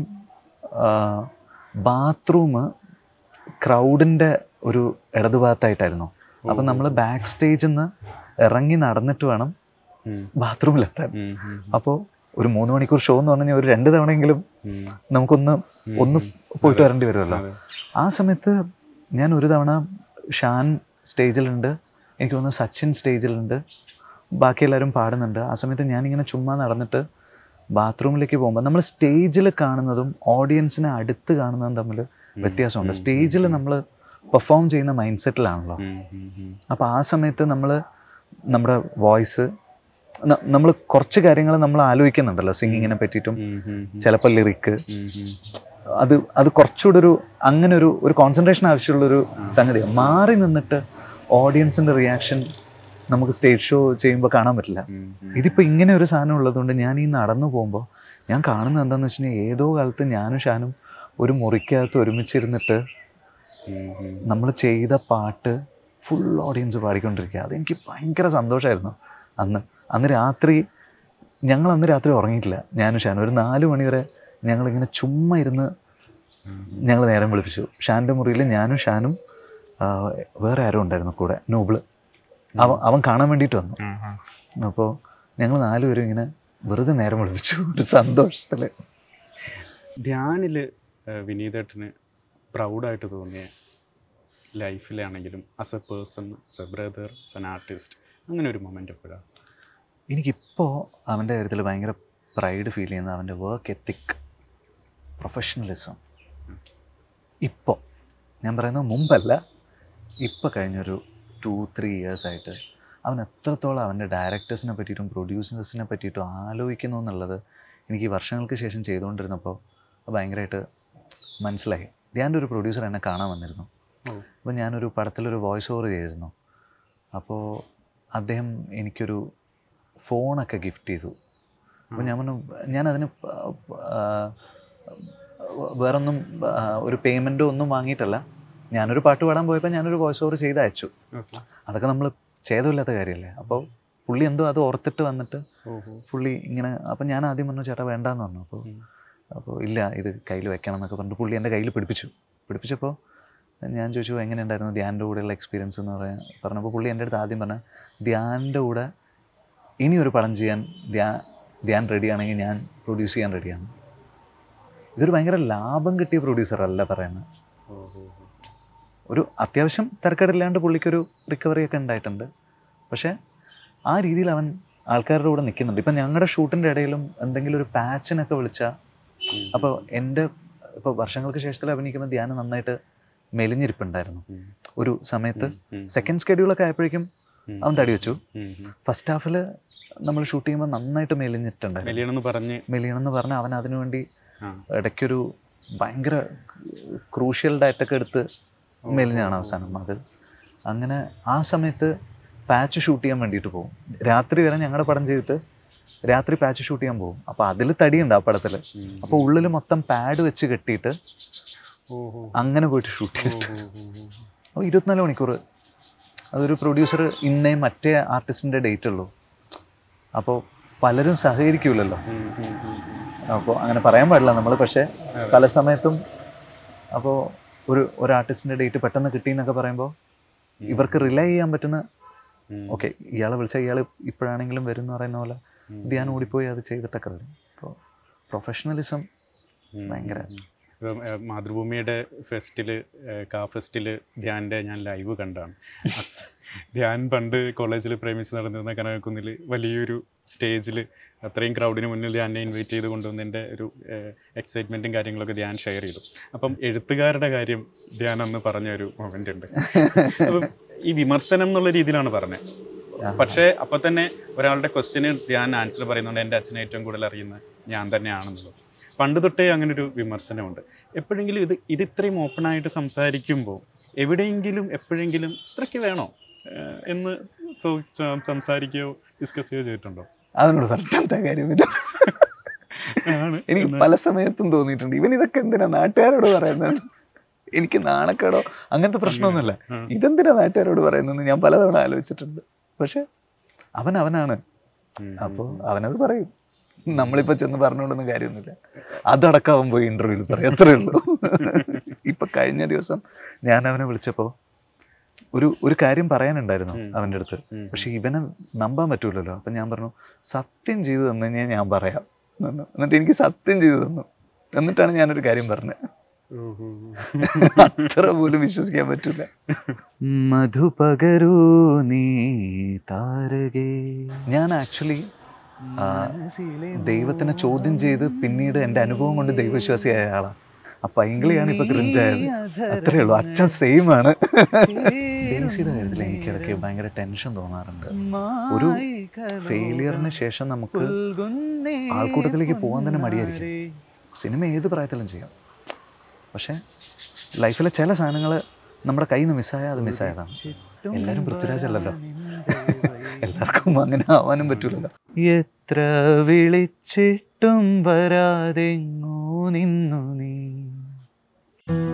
ബാത്റൂം ക്രൗഡിൻ്റെ ഒരു ഇടതുഭാഗത്തായിട്ടായിരുന്നു അപ്പം നമ്മൾ ബാക്ക് സ്റ്റേജിൽ നിന്ന് ഇറങ്ങി നടന്നിട്ട് വേണം ഉം, ബാത്റൂമിലെത്താൻ ഉം, ഉം, അപ്പോൾ ഒരു മൂന്ന് മണിക്കൂർ ഷോ എന്ന് പറഞ്ഞു കഴിഞ്ഞാൽ ഒരു രണ്ട് തവണയെങ്കിലും ഉം. നമുക്കൊന്ന് ഒന്ന് പോയിട്ട് വരേണ്ടി വരുമല്ലോ അതെ. ആ സമയത്ത് ഞാൻ ഒരു തവണ ഷാൻ സ്റ്റേജിലുണ്ട് എനിക്ക് തോന്നുന്നു സച്ചിൻ സ്റ്റേജിലുണ്ട് ബാക്കി എല്ലാവരും പാടുന്നുണ്ട് ആ സമയത്ത് ഞാനിങ്ങനെ ചുമ്മാ നടന്നിട്ട് ബാത്റൂമിലേക്ക് പോകുമ്പോൾ നമ്മൾ സ്റ്റേജിൽ കാണുന്നതും ഓഡിയൻസിനെ അടുത്ത് കാണുന്നതും തമ്മിൽ വ്യത്യാസമുണ്ട് സ്റ്റേജിൽ നമ്മൾ പെർഫോം ചെയ്യുന്ന മൈൻഡ് സെറ്റിലാണല്ലോ ഉം, ഉം, ഉം. അപ്പോൾ ആ സമയത്ത് നമ്മൾ നമ്മുടെ വോയിസ് നമ്മൾ കുറച്ച് കാര്യങ്ങൾ നമ്മൾ ആലോചിക്കുന്നുണ്ടല്ലോ സിംഗിങ്ങിനെ പറ്റിയിട്ടും ഉം, ഉം, ഉം. ചിലപ്പോൾ ലിറിക്ക് ഉം, ഉം. അത് അത് കുറച്ചുകൂടെ ഒരു അങ്ങനെ ഒരു ഒരു കോൺസെൻട്രേഷൻ ആവശ്യമുള്ളൊരു സംഗതിയാണ് മാറി നിന്നിട്ട് ഓഡിയൻസിൻ്റെ റിയാക്ഷൻ നമുക്ക് സ്റ്റേജ് ഷോ ചെയ്യുമ്പോൾ കാണാൻ പറ്റില്ല ഉം, ഉം. ഇതിപ്പോൾ ഇങ്ങനെ ഒരു സാധനം ഉള്ളതുകൊണ്ട് ഞാൻ ഈ നടന്നു പോകുമ്പോൾ ഞാൻ കാണുന്നത് എന്താണെന്ന് വെച്ച് കഴിഞ്ഞാൽ ഏതോ കാലത്ത് ഞാനും ഷാനും ഒരു മുറിക്കകത്ത് ഒരുമിച്ചിരുന്നിട്ട് ഉം, ഉം. നമ്മൾ ചെയ്ത പാട്ട് ഫുൾ ഓഡിയൻസ് പാടിക്കൊണ്ടിരിക്കുക അതെനിക്ക് ഭയങ്കര സന്തോഷമായിരുന്നു അന്ന് അന്ന് രാത്രി ഞങ്ങൾ അന്ന് രാത്രി ഉറങ്ങിയിട്ടില്ല ഞാനും ഷാനും ഒരു നാല് മണി വരെ ഞങ്ങളിങ്ങനെ ചുമ്മാ ഇരുന്ന് ഞങ്ങൾ നേരം വിളിപ്പിച്ചു ഷാൻ്റെ മുറിയിൽ ഞാനും ഷാനും ആ, വേറെ ആരും ഉണ്ടായിരുന്നു കൂടെ നോബിള് അവൻ അവൻ കാണാൻ വേണ്ടിയിട്ട് വന്നു ആ, ആ. അപ്പോൾ ഞങ്ങൾ നാലുപേരും ഇങ്ങനെ വെറുതെ നേരം വിളിപ്പിച്ചു ഒരു സന്തോഷത്തിൽ ധ്യാനിൽ വിനീതേട്ടന് പ്രൗഡായിട്ട് തോന്നിയ ലൈഫിലാണെങ്കിലും as a person as a brother as an artist അങ്ങനെ ഒരു മൊമെൻ്റ് എപ്പോഴാണ് എനിക്കിപ്പോൾ അവൻ്റെ കാര്യത്തിൽ ഭയങ്കര പ്രൈഡ് ഫീൽ ചെയ്യുന്ന അവൻ്റെ വർക്ക് എത്തിക് പ്രൊഫഷണലിസം ഇപ്പോൾ ഞാൻ പറയുന്നത് മുമ്പല്ല ഇപ്പോൾ കഴിഞ്ഞൊരു ടു ത്രീ ഇയേഴ്സായിട്ട് അവൻ എത്രത്തോളം അവൻ്റെ ഡയറക്ടേഴ്സിനെ പറ്റിയിട്ടും പ്രൊഡ്യൂസേഴ്സിനെ പറ്റിയിട്ടും ആലോചിക്കുന്നു എന്നുള്ളത് എനിക്ക് ഈ വർഷങ്ങൾക്ക് ശേഷം ചെയ്തുകൊണ്ടിരുന്നപ്പോൾ ഭയങ്കരമായിട്ട് മനസ്സിലായി ധ്യാൻ്റെ ഒരു പ്രൊഡ്യൂസർ എന്നെ കാണാൻ വന്നിരുന്നു ഓ. അപ്പോൾ ഞാനൊരു പടത്തിലൊരു വോയിസ് ഓവർ ചെയ്തിരുന്നു അപ്പോൾ അദ്ദേഹം എനിക്കൊരു ഫോണൊക്കെ ഗിഫ്റ്റ് ചെയ്തു അപ്പോൾ ഞാൻ പറഞ്ഞു ഞാൻ അതിന് പ- പ- ആ, വേറൊന്നും ആ, ഒരു പേയ്മെൻറ്റോ ഒന്നും വാങ്ങിയിട്ടല്ല ഞാനൊരു പാട്ട് പാടാൻ പോയപ്പോൾ ഞാനൊരു വോയിസ് ഓവർ ചെയ്ത് അയച്ചു ഓക്കെ അതൊക്കെ നമ്മൾ ഛേദമില്ലാത്ത കാര്യമല്ലേ അപ്പോൾ പുള്ളി എന്തോ അത് ഓർത്തിട്ട് വന്നിട്ട് ഓഹോ പുള്ളി ഇങ്ങനെ അപ്പം ഞാൻ ആദ്യം പറഞ്ഞു ചേട്ടാ വേണ്ടാന്ന് പറഞ്ഞു അപ്പോൾ ഉം. അപ്പോൾ ഇല്ല ഇത് കയ്യിൽ വെക്കണം എന്നൊക്കെ പറഞ്ഞിട്ട് പുള്ളി എൻ്റെ കയ്യിൽ പിടിപ്പിച്ചു പിടിപ്പിച്ചപ്പോൾ ഞാൻ ചോദിച്ചു എങ്ങനെ ഉണ്ടായിരുന്നു ധ്യാൻ്റെ കൂടെയുള്ള എക്സ്പീരിയൻസ് എന്ന് പറയാൻ പറഞ്ഞപ്പോൾ പുള്ളി എൻ്റെ അടുത്ത് ആദ്യം പറഞ്ഞ ധ്യാൻ്റെ കൂടെ ഇനി ഒരു പടം ചെയ്യാൻ ധ്യാ ധ്യാൻ റെഡിയാണെങ്കിൽ ഞാൻ പ്രൊഡ്യൂസ് ചെയ്യാൻ റെഡിയാണ് ഇതൊരു ഭയങ്കര ലാഭം കിട്ടിയ പ്രൊഡ്യൂസർ അല്ല പറയുന്നത് ഓഹോ ഒരു അത്യാവശ്യം തിരക്കേടില്ലാണ്ട് പുള്ളിക്കൊരു റിക്കവറി ഒക്കെ ഉണ്ടായിട്ടുണ്ട് പക്ഷേ ആ രീതിയിൽ അവൻ ആൾക്കാരുടെ കൂടെ നിൽക്കുന്നുണ്ട് ഇപ്പം ഞങ്ങളുടെ ഷൂട്ടിൻ്റെ ഇടയിലും എന്തെങ്കിലും ഒരു പാച്ചിനൊക്കെ വിളിച്ചാൽ അപ്പോൾ എൻ്റെ ഇപ്പോൾ വർഷങ്ങൾക്ക് ശേഷത്തിൽ അഭിനയിക്കുന്ന ധ്യാനം നന്നായിട്ട് മെലിഞ്ഞിരിപ്പുണ്ടായിരുന്നു ഒരു സമയത്ത് സെക്കൻഡ് സ്കെഡ്യൂളൊക്കെ ആയപ്പോഴേക്കും അവൻ തടി വെച്ചു ഫസ്റ്റ് ഹാഫിൽ നമ്മൾ ഷൂട്ട് ചെയ്യുമ്പോൾ നന്നായിട്ട് മെലിഞ്ഞിട്ടുണ്ടായിരുന്നു മെലിയണമെന്ന് പറഞ്ഞ് മെലിയണമെന്ന് പറഞ്ഞാൽ അവൻ അതിനുവേണ്ടി ആ. ഇടയ്ക്കൊരു ഭയങ്കര ക്രൂഷ്യൽ ഡയറ്റൊക്കെ എടുത്ത് മെലിഞ്ഞാണ് അവസാനം അത് അങ്ങനെ ആ സമയത്ത് പാച്ച് ഷൂട്ട് ചെയ്യാൻ വേണ്ടിയിട്ട് പോകും രാത്രി വരെ ഞങ്ങളുടെ പടം ചെയ്തിട്ട് രാത്രി പാച്ച് ഷൂട്ട് ചെയ്യാൻ പോകും അപ്പോൾ അതിൽ തടിയുണ്ട് ആ പടത്തിൽ ഉം. അപ്പോൾ ഉള്ളിൽ മൊത്തം പാഡ് വെച്ച് കെട്ടിയിട്ട് ഓഹോ അങ്ങനെ പോയിട്ട് ഷൂട്ട് ചെയ്തിട്ട് ഓഹോ, ഓഹോ. അപ്പോൾ ഇരുപത്തിനാല് മണിക്കൂർ അതൊരു പ്രൊഡ്യൂസർ ഇന്നേ മറ്റേ ആർട്ടിസ്റ്റിൻ്റെ ഡേറ്റ് ഉള്ളൂ അപ്പോൾ പലരും സഹകരിക്കൂലല്ലോ ഉം, ഉം, ഉം, ഉം. അപ്പോൾ അങ്ങനെ പറയാൻ പാടില്ല നമ്മൾ പക്ഷേ പല സമയത്തും അപ്പോൾ ഒരു ഒരു ആർട്ടിസ്റ്റിൻ്റെ ഡേറ്റ് പെട്ടെന്ന് കിട്ടി എന്നൊക്കെ പറയുമ്പോൾ ഇവർക്ക് റിലേ ചെയ്യാൻ പറ്റുന്ന ഉം. ഓക്കെ ഇയാളെ വിളിച്ചാൽ ഇയാൾ ഇപ്പോഴാണെങ്കിലും വരും എന്ന് പറയുന്ന പോലെ ഉം. ധ്യാൻ ഓടിപ്പോയി അത് ചെയ്തിട്ടൊക്കെ വരും അപ്പോൾ പ്രൊഫഷണലിസം ഉം. ഭയങ്കര ഇപ്പം, ഏ, മാതൃഭൂമിയുടെ ഫെസ്റ്റില് ഏ, കാ ഫെസ്റ്റില് ധ്യാൻ്റെ ഞാൻ ലൈവ് കണ്ടാണ് ഞാൻ പണ്ട് കോളേജിൽ പ്രേമിച്ച് നടന്നിരുന്ന കനകക്കുന്നിൽ വലിയൊരു സ്റ്റേജിൽ അത്രയും ക്രൗഡിന് മുന്നിൽ ധ്യാനെ ഇൻവൈറ്റ് ചെയ്ത് കൊണ്ടുവന്നതിൻ്റെ ഒരു എക്സൈറ്റ്മെൻറ്റും കാര്യങ്ങളൊക്കെ ധ്യാൻ ഷെയർ ചെയ്തു അപ്പം എഴുത്തുകാരുടെ കാര്യം ധ്യാൻ അന്ന് പറഞ്ഞ ഒരു മൊമെൻ്റ് ഉണ്ട് അപ്പം ഈ വിമർശനം എന്നുള്ള രീതിയിലാണ് പറഞ്ഞത് പക്ഷേ അപ്പോൾ തന്നെ ഒരാളുടെ ക്വസ്റ്റ്യന് ധ്യാൻ ആൻസർ പറയുന്നുണ്ട് എൻ്റെ അച്ഛനെ ഏറ്റവും കൂടുതൽ അറിയുന്ന ഞാൻ തന്നെയാണെന്നുള്ളത് പണ്ട് തൊട്ടേ അങ്ങനെ ഒരു വിമർശനമുണ്ട് എപ്പോഴെങ്കിലും ഇത് ഇത് ഇത്രയും ഓപ്പണായിട്ട് സംസാരിക്കുമ്പോൾ എവിടെയെങ്കിലും എപ്പോഴെങ്കിലും ഇത്രയ്ക്ക് വേണോ ഏഹ് എന്ന് ചോ- ച- സംസാരിക്കുകയോ ഡിസ്കസ് ചെയ്യുകയോ ചെയ്തിട്ടുണ്ടോ അവനോട് പറഞ്ഞിട്ടെന്താ കാര്യമില്ല ആണ് എനിക്ക് എന്ന് പല സമയത്തും തോന്നിയിട്ടുണ്ട് ഇവൻ ഇതൊക്കെ എന്തിനാ നാട്ടുകാരോട് പറയുന്നത് എനിക്ക് നാണക്കേടോ അങ്ങനത്തെ പ്രശ്നമൊന്നുമില്ല ആ. ഇതെന്തിനാ നാട്ടുകാരോട് പറയുന്നതെന്ന് ഞാൻ പലതവണ ആലോചിച്ചിട്ടുണ്ട് പക്ഷെ അവൻ അവനാണ് ഉം, ഉം, അപ്പോൾ ഉം. അവനത് പറയും നമ്മളിപ്പോ ചെന്ന് പറഞ്ഞുകൊണ്ടൊന്നും കാര്യമൊന്നുമില്ല അതടക്കം അവൻ പോയി ഇന്റർവ്യൂവിൽ പറയും അത്രേ ഉള്ളൂ ഇപ്പൊ കഴിഞ്ഞ ദിവസം ഞാൻ അവനെ വിളിച്ചപ്പോ ഒരു ഒരു കാര്യം പറയാനുണ്ടായിരുന്നു ഉം. അവൻ്റെ അടുത്ത് ഉം, പക്ഷെ ഇവനെ നമ്പാൻ പറ്റൂലല്ലോ അപ്പം ഞാൻ പറഞ്ഞു സത്യം ചെയ്തു തന്നു കഴിഞ്ഞാൽ ഞാൻ പറയാം എന്ന് പറഞ്ഞു. എന്നിട്ട് എനിക്ക് സത്യം ചെയ്തു തന്നു എന്നിട്ടാണ് ഞാനൊരു കാര്യം പറഞ്ഞത് ഉം, ഉം, ഉം. അത്ര പോലും വിശ്വസിക്കാൻ പറ്റൂല മധുപകരൂ നീ താരകേ ഞാൻ ആക്ച്വലി ദൈവത്തിനെ ചോദ്യം ചെയ്ത് പിന്നീട് എൻ്റെ അനുഭവം കൊണ്ട് ദൈവവിശ്വാസിയായ ആളാണ് ആ പൈങ്കിളിയാണ് ഇപ്പൊ ക്രിഞ്ചായത് അത്രേ ഉള്ളൂ അച്ഛൻ സെയിം ആണ് ഡേസിയുടെ കാര്യത്തിൽ എനിക്ക് ഇടയ്ക്ക് ഭയങ്കര ടെൻഷൻ തോന്നാറുണ്ട് ഒരു ഫെയിലിയറിന് ശേഷം നമുക്ക് ആൾക്കൂട്ടത്തിലേക്ക് പോകാൻ തന്നെ മടിയായിരിക്കും സിനിമ ഏത് പ്രായത്തിലും ചെയ്യാം പക്ഷേ ലൈഫിലെ ചില സാധനങ്ങൾ നമ്മുടെ കയ്യിൽ നിന്ന് മിസ്സായാൽ അത് മിസ്സായതാണ് എല്ലാവരും പൃഥ്വിരാജ് അല്ലല്ലോ എല്ലാവർക്കും അങ്ങനെ ആവാനും പറ്റൂലല്ലോ എത്ര വിളിച്ചിട്ടും വരാതെങ്ങോ നിന്നു നീ